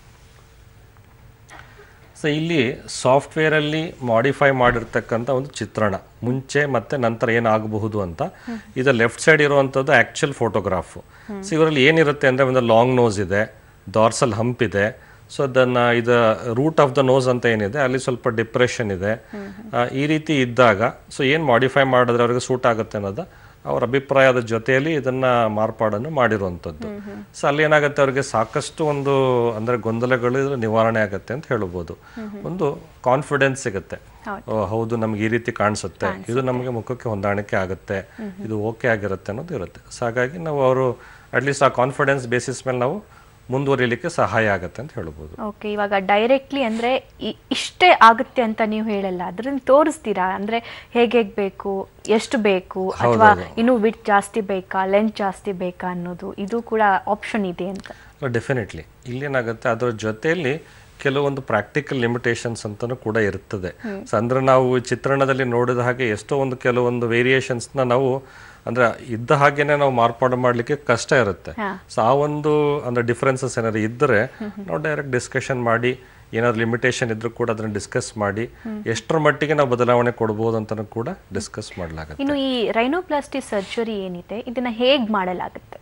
ಸೊ ಇಲ್ಲಿ ಸಾಫ್ಟ್ವೇರಲ್ಲಿ ಮಾಡಿಫೈ ಮಾಡಿರ್ತಕ್ಕಂಥ ಒಂದು ಚಿತ್ರಣ ಮುಂಚೆ ಮತ್ತೆ ನಂತರ ಏನಾಗಬಹುದು ಅಂತ ಇದು ಲೆಫ್ಟ್ ಸೈಡ್ ಇರುವಂಥದ್ದು ಆ್ಯಕ್ಚುಲ್ ಫೋಟೋಗ್ರಾಫು ಸೊ ಇವರಲ್ಲಿ ಏನಿರುತ್ತೆ ಅಂದರೆ ಒಂದು ಲಾಂಗ್ ನೋಸ್ ಇದೆ ಡಾರ್ಸಲ್ ಹಂಪ್ ಇದೆ ಸೊ ಅದನ್ನು ಇದು ರೂಟ್ ಆಫ್ ದ ನೋಸ್ ಅಂತ ಏನಿದೆ ಅಲ್ಲಿ ಸ್ವಲ್ಪ ಡಿಪ್ರೆಷನ್ ಇದೆ ಆ, ಈ ರೀತಿ ಇದ್ದಾಗ ಸೊ ಏನು ಮಾಡಿಫೈ ಮಾಡಿದ್ರೆ ಅವ್ರಿಗೆ ಸೂಟ್ ಆಗುತ್ತೆ ಅನ್ನೋದು ಅವರ ಅಭಿಪ್ರಾಯದ ಜೊತೆಯಲ್ಲಿ ಇದನ್ನ ಮಾರ್ಪಾಡನ್ನು ಮಾಡಿರುವಂಥದ್ದು ಸೊ ಅಲ್ಲಿ ಏನಾಗುತ್ತೆ ಅವ್ರಿಗೆ ಸಾಕಷ್ಟು ಒಂದು ಅಂದ್ರೆ ಗೊಂದಲಗಳು ಇದ್ರ ನಿವಾರಣೆ ಆಗುತ್ತೆ ಅಂತ ಹೇಳ್ಬೋದು ಒಂದು ಕಾನ್ಫಿಡೆನ್ಸ್ ಸಿಗುತ್ತೆ ಓ, ಹೌದು ನಮ್ಗೆ ಈ ರೀತಿ ಕಾಣಿಸುತ್ತೆ ಇದು ನಮಗೆ ಮುಖಕ್ಕೆ ಹೊಂದಾಣಿಕೆ ಆಗುತ್ತೆ ಇದು ಓಕೆ ಆಗಿರುತ್ತೆ ಅನ್ನೋದು ಇರುತ್ತೆ ಸೊ ಹಾಗಾಗಿ ನಾವು ಅವರು ಅಟ್ಲೀಸ್ಟ್ ಆ ಕಾನ್ಫಿಡೆನ್ಸ್ ಬೇಸಿಸ್ ಮೇಲೆ ನಾವು ಮುಂದುವರಿಲಿಕ್ಕೆ ಸಹಾಯ ಆಗುತ್ತೆ ಅಂತ ಹೇಳ್ಬೋದು ಓಕೆ ಇವಾಗ ಡೈರೆಕ್ಟ್ಲಿ ಅಂದ್ರೆ ಇ- ಇಷ್ಟೇ ಆಗುತ್ತೆ ಅಂತ ನೀವು ಹೇಳಲ್ಲ ಅದ್ರನ್ನ ತೋರಿಸ್ತೀರಾ ಅಂದ್ರೆ ಹೇಗೆ ಹೇಗ್ ಬೇಕು ಎಷ್ಟು ಬೇಕು ಅಥವಾ ಇನ್ನು ವಿಟ್ ಜಾಸ್ತಿ ಬೇಕಾ ಲೆಂತ್ ಜಾಸ್ತಿ ಬೇಕಾ ಅನ್ನೋದು ಇದು ಕೂಡ ಆಪ್ಷನ್ ಇದೆ ಅಂತ ಡೆಫಿನೆಟ್ಲಿ ಇಲ್ಲೇನಾಗುತ್ತೆ ಅದರ ಜೊತೆಯಲ್ಲಿ ಕೆಲವೊಂದು ಪ್ರಾಕ್ಟಿಕಲ್ ಲಿಮಿಟೇಷನ್ಸ್ ಅಂತಲೂ ಕೂಡ ಇರ್ತದೆ ಸೊ ಅಂದ್ರೆ ನಾವು ಚಿತ್ರಣದಲ್ಲಿ ನೋಡಿದ ಹಾಗೆ ಎಷ್ಟೋ ಒಂದು ಕೆಲವೊಂದು ವೇರಿಯೇಷನ್ಸ್ನ ನಾವು ಅಂದ್ರೆ ಇದ್ದ ಹಾಗೇನೆ ನಾವು ಮಾರ್ಪಾಡು ಮಾಡಲಿಕ್ಕೆ ಕಷ್ಟ ಇರುತ್ತೆ ಸೊ ಆ ಒಂದು ಅಂದ್ರೆ ಡಿಫ್ರೆನ್ಸಸ್ ಏನಾದ್ರು ಇದ್ದರೆ ನಾವು ಡೈರೆಕ್ಟ್ ಡಿಸ್ಕಷನ್ ಮಾಡಿ ಏನಾದ್ರು ಲಿಮಿಟೇಷನ್ ಇದ್ರೂ ಕೂಡ ಅದನ್ನ ಡಿಸ್ಕಸ್ ಮಾಡಿ ಎಷ್ಟರ ಮಟ್ಟಿಗೆ ನಾವು ಬದಲಾವಣೆ ಕೊಡ್ಬೋದು ಅಂತಲೂ ಕೂಡ ಡಿಸ್ಕಸ್ ಮಾಡಲಾಗುತ್ತೆ ಇನ್ನು ಈ ರೈನೋಪ್ಲಾಸ್ಟಿ ಸರ್ಜರಿ ಏನಿದೆ ಇದನ್ನ ಹೇಗ್ ಮಾಡಲಾಗುತ್ತೆ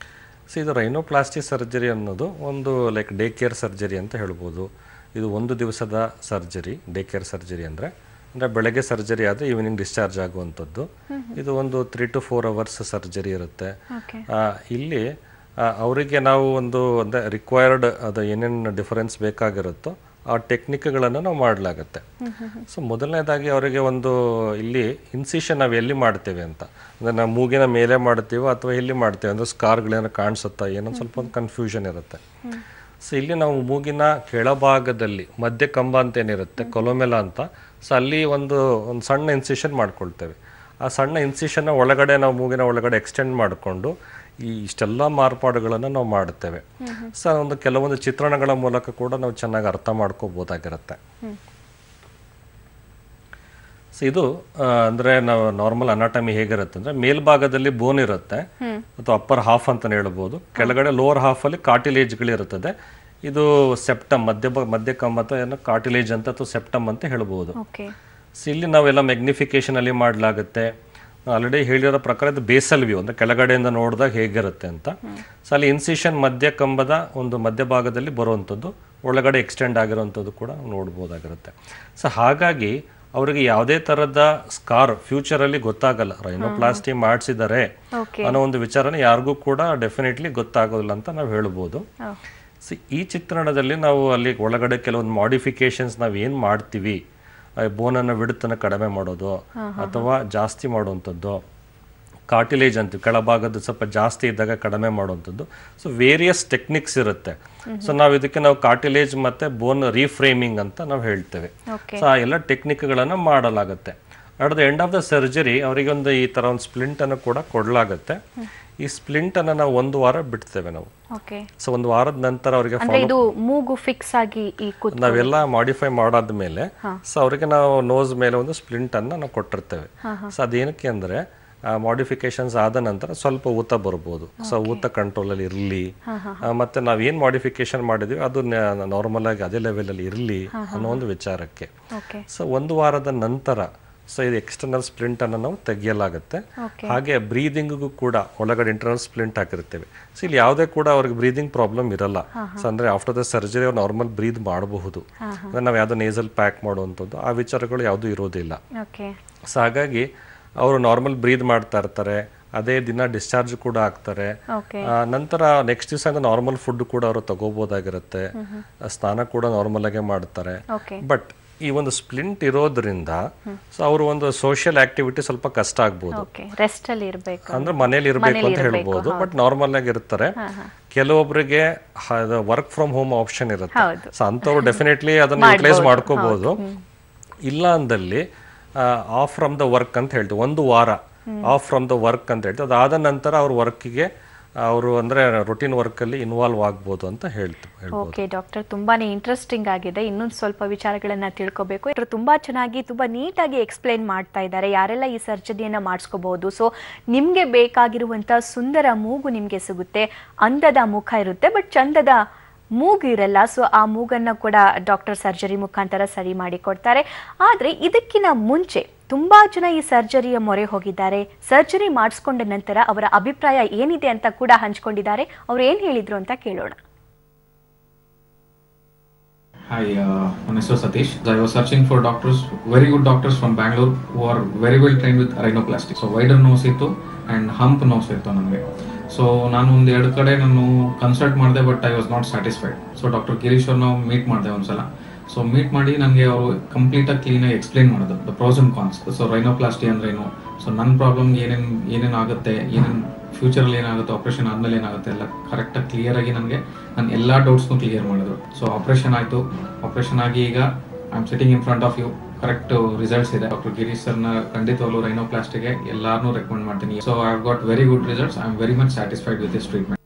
ಸೊ ಇದು ರೈನೋಪ್ಲಾಸ್ಟಿ ಸರ್ಜರಿ ಅನ್ನೋದು ಒಂದು ಲೈಕ್ ಡೇ ಕೇರ್ ಸರ್ಜರಿ ಅಂತ ಹೇಳ್ಬೋದು ಇದು ಒಂದು ದಿವಸದ ಸರ್ಜರಿ ಡೇ ಕೇರ್ ಸರ್ಜರಿ ಅಂದರೆ ಅಂದರೆ ಬೆಳಗ್ಗೆ ಸರ್ಜರಿ ಆದರೆ ಈವ್ನಿಂಗ್ ಡಿಸ್ಚಾರ್ಜ್ ಆಗುವಂಥದ್ದು ಇದು ಒಂದು three to four hours surgery ಇರುತ್ತೆ ಓಕೆ ಆ, ಇಲ್ಲಿ ಆ, ಅವರಿಗೆ ನಾವು ಒಂದು ಅಂದರೆ ರಿಕ್ವೈರ್ಡ್ ಅದು ಏನೇನು ಡಿಫರೆನ್ಸ್ ಬೇಕಾಗಿರುತ್ತೋ ಆ ಟೆಕ್ನಿಕ್ಗಳನ್ನು ನಾವು ಮಾಡಲಾಗತ್ತೆ ಸೊ ಮೊದಲನೇದಾಗಿ ಅವರಿಗೆ ಒಂದು ಇಲ್ಲಿ ಇನ್ಸಿಷನ್ ನಾವು ಎಲ್ಲಿ ಮಾಡ್ತೇವೆ ಅಂತ ಅಂದರೆ ನಾವು ಮೂಗಿನ ಮೇಲೆ ಮಾಡ್ತೀವೋ ಅಥವಾ ಎಲ್ಲಿ ಮಾಡ್ತೇವೆ ಅಂದರೆ ಸ್ಕಾರ್ಗಳೇನೋ ಕಾಣಿಸುತ್ತಾ ಏನೋ ಸ್ವಲ್ಪ ಒಂದು ಕನ್ಫ್ಯೂಷನ್ ಇರುತ್ತೆ ಸೊ ಇಲ್ಲಿ ನಾವು ಮೂಗಿನ ಕೆಳಭಾಗದಲ್ಲಿ ಮಧ್ಯ ಕಂಬ ಅಂತ ಏನಿರುತ್ತೆ ಕೊಲೊಮೆಲ ಅಂತ ಸೊ ಅಲ್ಲಿ ಒಂದು ಒಂದು ಸಣ್ಣ ಇನ್ಸಿಷನ್ ಮಾಡ್ಕೊಳ್ತೇವೆ ಆ ಸಣ್ಣ ಇನ್ಸಿಷನ್ನ ಒಳಗಡೆ ನಾವು ಮೂಗಿನ ಒಳಗಡೆ ಎಕ್ಸ್ಟೆಂಡ್ ಮಾಡಿಕೊಂಡು ಈ ಇಷ್ಟೆಲ್ಲ ಮಾರ್ಪಾಡುಗಳನ್ನು ನಾವು ಮಾಡುತ್ತೇವೆ ಸೊ ಒಂದು ಕೆಲವೊಂದು ಚಿತ್ರಣಗಳ ಮೂಲಕ ಕೂಡ ನಾವು ಚೆನ್ನಾಗಿ ಅರ್ಥ ಮಾಡ್ಕೋಬೋದಾಗಿರುತ್ತೆ ಸೊ ಇದು ಆ, ಅಂದ್ರೆ ನಾವು ನಾರ್ಮಲ್ ಅನಾಟಮಿ ಹೇಗಿರುತ್ತೆ ಅಂದ್ರೆ ಮೇಲ್ಭಾಗದಲ್ಲಿ ಬೋನ್ ಇರುತ್ತೆ ಅಥವಾ ಅಪ್ಪರ್ ಹಾಫ್ ಅಂತ ಹೇಳ್ಬೋದು ಕೆಳಗಡೆ ಲೋವರ್ ಹಾಫ್ ಅಲ್ಲಿ ಕಾರ್ಟಿಲೇಜ್ಗಳಿರುತ್ತದೆ ಇದು ಸೆಪ್ಟಮ್ ಮಧ್ಯ ಮಧ್ಯಕಮ್ ಅಥವಾ ಏನೋ ಕಾರ್ಟಿಲೇಜ್ ಅಂತ ಅಥವಾ ಸೆಪ್ಟಮ್ ಅಂತ ಹೇಳ್ಬೋದು ಓಕೆ ಸೊ ಇಲ್ಲಿ ನಾವೆಲ್ಲ ಮ್ಯಾಗ್ನಿಫಿಕೇಶನ್ ಅಲ್ಲಿ ಮಾಡಲಾಗುತ್ತೆ ಆಲ್ರೆಡಿ ಹೇಳಿರೋ ಪ್ರಕಾರ ಇದು ಬೇಸಲ್ ವ್ಯೂ ಅಂದ್ರೆ ಕೆಳಗಡೆಯಿಂದ ನೋಡಿದಾಗ ಹೇಗಿರುತ್ತೆ ಅಂತ ಸೊ ಅಲ್ಲಿ ಇನ್ಸಿಷನ್ ಮಧ್ಯ ಕಂಬದ ಒಂದು ಮಧ್ಯಭಾಗದಲ್ಲಿ ಬರುವಂಥದ್ದು ಒಳಗಡೆ ಎಕ್ಸ್ಟೆಂಡ್ ಆಗಿರೋವಂಥದ್ದು ಕೂಡ ನೋಡ್ಬೋದಾಗಿರುತ್ತೆ ಸೊ ಹಾಗಾಗಿ ಅವರಿಗೆ ಯಾವುದೇ ಥರದ ಸ್ಕಾರ್ ಫ್ಯೂಚರಲ್ಲಿ ಗೊತ್ತಾಗಲ್ಲ ರೈನೋಪ್ಲಾಸ್ಟಿ ಮಾಡಿಸಿದ್ದಾರೆ ಓಕೆ ಅನ್ನೋ ಒಂದು ವಿಚಾರನ ಯಾರಿಗೂ ಕೂಡ ಡೆಫಿನೆಟ್ಲಿ ಗೊತ್ತಾಗೋದಿಲ್ಲ ಅಂತ ನಾವು ಹೇಳ್ಬೋದು ಸೊ ಈ ಚಿತ್ರಣದಲ್ಲಿ ನಾವು ಅಲ್ಲಿ ಒಳಗಡೆ ಕೆಲವೊಂದು ಮಾಡಿಫಿಕೇಶನ್ಸ್ ನಾವು ಏನು ಮಾಡ್ತೀವಿ ಬೋನನ್ನು ವಿಡುತ್ತನ್ನು ಕಡಿಮೆ ಮಾಡೋದು ಅಥವಾ ಜಾಸ್ತಿ ಮಾಡುವಂಥದ್ದು ಕಾರ್ಟಿಲೇಜ್ ಅಂತೀವಿ ಕೆಳಭಾಗದ ಸ್ವಲ್ಪ ಜಾಸ್ತಿ ಇದ್ದಾಗ ಕಡಿಮೆ ಮಾಡುವಂಥದ್ದು ಸೊ ವೇರಿಯಸ್ ಟೆಕ್ನಿಕ್ಸ್ ಇರುತ್ತೆ ಸೊ ನಾವು ಇದಕ್ಕೆ ನಾವು ಕಾರ್ಟಿಲೇಜ್ ಮತ್ತೆ ಬೋನ್ ರೀಫ್ರೇಮಿಂಗ್ ಅಂತ ನಾವು ಹೇಳ್ತೇವೆ ಓಕೆ ಸೊ ಆ ಎಲ್ಲ ಟೆಕ್ನಿಕ್ಗಳನ್ನು ಮಾಡಲಾಗುತ್ತೆ at the end of the surgery ಅವರಿಗೆ ಒಂದು ಈ ಥರ ಒಂದು ಸ್ಪ್ಲಿಂಟ್ ಅನ್ನು ಕೂಡ ಕೊಡಲಾಗುತ್ತೆ ಈ ಸ್ಪ್ಲಿಂಟ್ ಅನ್ನು ನಾವು ಒಂದು ವಾರ ಬಿಡ್ತೇವೆ ನಾವು ಓಕೆ ಸೊ ಒಂದು ವಾರದ ನಂತರ ಅವರಿಗೆ ಅಂದ್ರೆ ಇದು ಮೂಗು ಫಿಕ್ಸ್ ಆಗಿ ಈ ಕೂತ್ ನಾವೆಲ್ಲ ಮಾಡಿಫೈ ಮಾಡಾದ್ಮೇಲೆ ಸೊ ಅವರಿಗೆ ನಾವು ನೋಸ್ ಮೇಲೆ ಒಂದು ಸ್ಪ್ಲಿಂಟ್ ಅನ್ನ ನಾವು ಕೊಟ್ಟಿರ್ತೇವೆ ಸೊ ಅದೇನಕ್ಕೆ ಅಂದ್ರೆ ಮಾಡಿಫಿಕೇಶನ್ಸ್ ಆದ ನಂತರ ಸ್ವಲ್ಪ ಊತ ಬರ್ಬೋದು ಸೊ ಊತ ಕಂಟ್ರೋಲ್ ಅಲ್ಲಿ ಇರಲಿ ಮತ್ತೆ ನಾವ್ ಏನ್ ಮಾಡಿಫಿಕೇಶನ್ ಮಾಡಿದ್ವಿ ಅದು ನಾರ್ಮಲ್ ಆಗಿ ಅದೇ ಲೆವೆಲ್ ಅಲ್ಲಿ ಇರಲಿ ಅನ್ನೋ ಒಂದು ವಿಚಾರಕ್ಕೆ ಓಕೆ ಸೊ ಒಂದು ವಾರದ ನಂತರ ಸೊ ಇದು ಎಕ್ಸ್ಟರ್ನಲ್ ಸ್ಪ್ಲಿಂಟ್ ಅನ್ನು ನಾವು ತೆಗೆಯಲಾಗುತ್ತೆ ಓಕೆ ಹಾಗೆ ಬ್ರೀದಿಂಗ್ಗೂ ಕೂಡ ಒಳಗಡೆ ಇಂಟರ್ನಲ್ ಸ್ಪ್ಲಿಂಟ್ ಹಾಕಿರ್ತೇವೆ ಸೊ ಇಲ್ಲಿ ಯಾವುದೇ ಕೂಡ ಅವ್ರಿಗೆ ಬ್ರೀದಿಂಗ್ ಪ್ರಾಬ್ಲಮ್ ಇರಲ್ಲ ಸೊ ಅಂದ್ರೆ ಆಫ್ಟರ್ ದ ಸರ್ಜರಿ ಅವ್ರು ನಾರ್ಮಲ್ ಬ್ರೀದ್ ಮಾಡಬಹುದು ಅಂದ್ರೆ ನಾವು ಯಾವುದೋ ನೇಸಲ್ ಪ್ಯಾಕ್ ಮಾಡುವಂಥದ್ದು ಆ ವಿಚಾರಗಳು ಯಾವುದೂ ಇರೋದಿಲ್ಲ ಓಕೆ ಸೊ ಹಾಗಾಗಿ ಅವರು ನಾರ್ಮಲ್ ಬ್ರೀದ್ ಮಾಡ್ತಾ ಇರ್ತಾರೆ ಅದೇ ದಿನ ಡಿಸ್ಚಾರ್ಜ್ ಕೂಡ ಆಗ್ತಾರೆ ಓಕೆ ಆ, ನಂತರ ನೆಕ್ಸ್ಟ್ ದಿವಸ ನಾರ್ಮಲ್ ಫುಡ್ ಕೂಡ ಅವರು ತಗೋಬೋದಾಗಿರುತ್ತೆ ಸ್ನಾನ ಕೂಡ ನಾರ್ಮಲ್ ಆಗೇ ಮಾಡ್ತಾರೆ ಓಕೆ ಬಟ್ ಈ ಒಂದು ಸ್ಪ್ಲಿಂಟ್ ಇರೋದ್ರಿಂದ ಸೊ ಅವರು ಒಂದು ಸೋಷಿಯಲ್ ಆಕ್ಟಿವಿಟಿ ಸ್ವಲ್ಪ ಕಷ್ಟ ಆಗ್ಬೋದು ಓಕೆ ರೆಸ್ಟ್ ಅಲ್ಲಿ ಇರ್ಬೇಕು ಅಂದ್ರೆ ಮನೇಲಿ ಇರಬೇಕು ಅಂತ ಹೇಳ್ಬೋದು ಬಟ್ ನಾರ್ಮಲ್ ಆಗಿ ಇರ್ತಾರೆ ಕೆಲವೊಬ್ಬರಿಗೆ ವರ್ಕ್ ಫ್ರಮ್ ಹೋಮ್ ಆಪ್ಷನ್ ಇರುತ್ತೆ ಹೌದು. ಸೊ ಅಂಥವ್ರು ಡೆಫಿನೆಟ್ಲಿ ಅದನ್ನ ಯುಟಿಲೈಸ್ ಮಾಡ್ಕೋಬಹುದು ಇಲ್ಲ ಅಂದಲ್ಲಿ ಆಫ್ ಫ್ರಮ್ ದ ವರ್ಕ್ ಅಂತ ಹೇಳ್ತೀವಿ ಒಂದು ವಾರ ಆಫ್ ಫ್ರಮ್ ದ ವರ್ಕ್ ಅಂತ ಹೇಳ್ತೀವಿ ಅದಾದ ನಂತರ ಅವ್ರ ವರ್ಕಿಗೆ ಅವರು ಅಂದ್ರೆ ರೊಟೀನ್ ವರ್ಕಲ್ಲಿ ಇನ್ವಾಲ್ವ್ ಆಗ್ಬೋದು ಅಂತ ಹೇಳ್ತೀವಿ ಓಕೆ ಡಾಕ್ಟರ್ ತುಂಬಾನೇ ಇಂಟ್ರೆಸ್ಟಿಂಗ್ ಆಗಿದೆ ಇನ್ನೊಂದು ಸ್ವಲ್ಪ ವಿಚಾರಗಳನ್ನ ತಿಳ್ಕೊಬೇಕು ಡಾಕ್ಟರ್ ತುಂಬಾ ಚೆನ್ನಾಗಿ ತುಂಬಾ ನೀಟಾಗಿ ಎಕ್ಸ್ಪ್ಲೈನ್ ಮಾಡ್ತಾ ಇದ್ದಾರೆ ಯಾರೆಲ್ಲ ಈ ಸರ್ಜರಿಯನ್ನ ಮಾಡಿಸ್ಕೋಬಹುದು ಸೊ ನಿಮ್ಗೆ ಬೇಕಾಗಿರುವಂತ ಸುಂದರ ಮೂಗು ನಿಮ್ಗೆ ಸಿಗುತ್ತೆ ಅಂದದ ಮುಖ ಇರುತ್ತೆ ಬಟ್ ಚಂದದ ಮೂಗು ಇರಲ್ಲ ಸೊ ಆ ಮೂಗನ್ನ ಕೂಡ ಡಾಕ್ಟರ್ ಸರ್ಜರಿ ಮುಖಾಂತರ ಸರಿ ಮಾಡಿ ಕೊಡ್ತಾರೆ ಆದ್ರೆ ಇದಕ್ಕಿಂತ ಮುಂಚೆ ತುಂಬಾ ಜನ ಈ ಸರ್ಜರಿಯ ಮೊರೆ ಹೋಗಿದ್ದಾರೆ ಸರ್ಜರಿ ಮಾಡಿಸ್ಕೊಂಡ ನಂತರ ಅವರ ಅಭಿಪ್ರಾಯ ಏನಿದೆ ಅಂತ ಕೂಡ ಹಂಚ್ಕೊಂಡಿದ್ದಾರೆ ಅವ್ರು ಏನ್ ಹೇಳಿದ್ರು ಅಂತ ಕೇಳೋಣ Hi, uh, my name is Satish. I was searching for doctors, very good doctors from Bangalore who are very well trained with rhinoplasty. So wider nose ಇತ್ತು ಆ್ಯಂಡ್ ಹಂಪ್ ನೋಸ್ ಇತ್ತು ನನಗೆ ಸೊ ನಾನು ಒಂದು ಎರಡು ಕಡೆ ನಾನು ಕನ್ಸಲ್ಟ್ ಮಾಡಿದೆ but I was not satisfied so doctor Girish ಅವ್ರನ್ನ ಮೀಟ್ ಮಾಡಿದೆ ಒಂದ್ಸಲ ಸೊ ಮೀಟ್ ಮಾಡಿ ನನಗೆ ಅವರು ಕಂಪ್ಲೀಟಾಗಿ ಕ್ಲೀನಾಗಿ ಎಕ್ಸ್ಪ್ಲೈನ್ ಮಾಡೋದು the pros and cons so rhinoplasty ಅಂದ್ರೆ ಏನು ಸೊ ನನ್ನ ಪ್ರಾಬ್ಲಮ್ ಏನೇನು ಏನೇನು ಆಗುತ್ತೆ ಏನೇನು ಫ್ಯೂಚರಲ್ಲಿ ಏನಾಗುತ್ತೆ ಆಪರೇಷನ್ ಆದಮೇಲೆ ಏನಾಗುತ್ತೆ ಎಲ್ಲ ಕರೆಕ್ಟಾಗಿ ಕ್ಲಿಯರ್ ಆಗಿ ನನಗೆ ನನ್ನ ಎಲ್ಲ ಡೌಟ್ಸ್ನು ಕ್ಲಿಯರ್ ಮಾಡಿದ್ರು ಸೊ ಆಪರೇಷನ್ ಆಯಿತು ಆಪರೇಷನ್ ಆಗಿ ಈಗ I am sitting in front of you correct results ಇದೆ ಡಾಕ್ಟರ್ ಗಿರೀಶ್ ಸರ್ನ ಖಂಡಿತವಾಗ್ಲೂ ರೈನೋಪ್ಲಾಸ್ಟಿಗೆ ಎಲ್ಲಾರನ್ನೂ ರೆಕಮೆಂಡ್ ಮಾಡ್ತೀನಿ so I got very good results I am very much satisfied with this treatment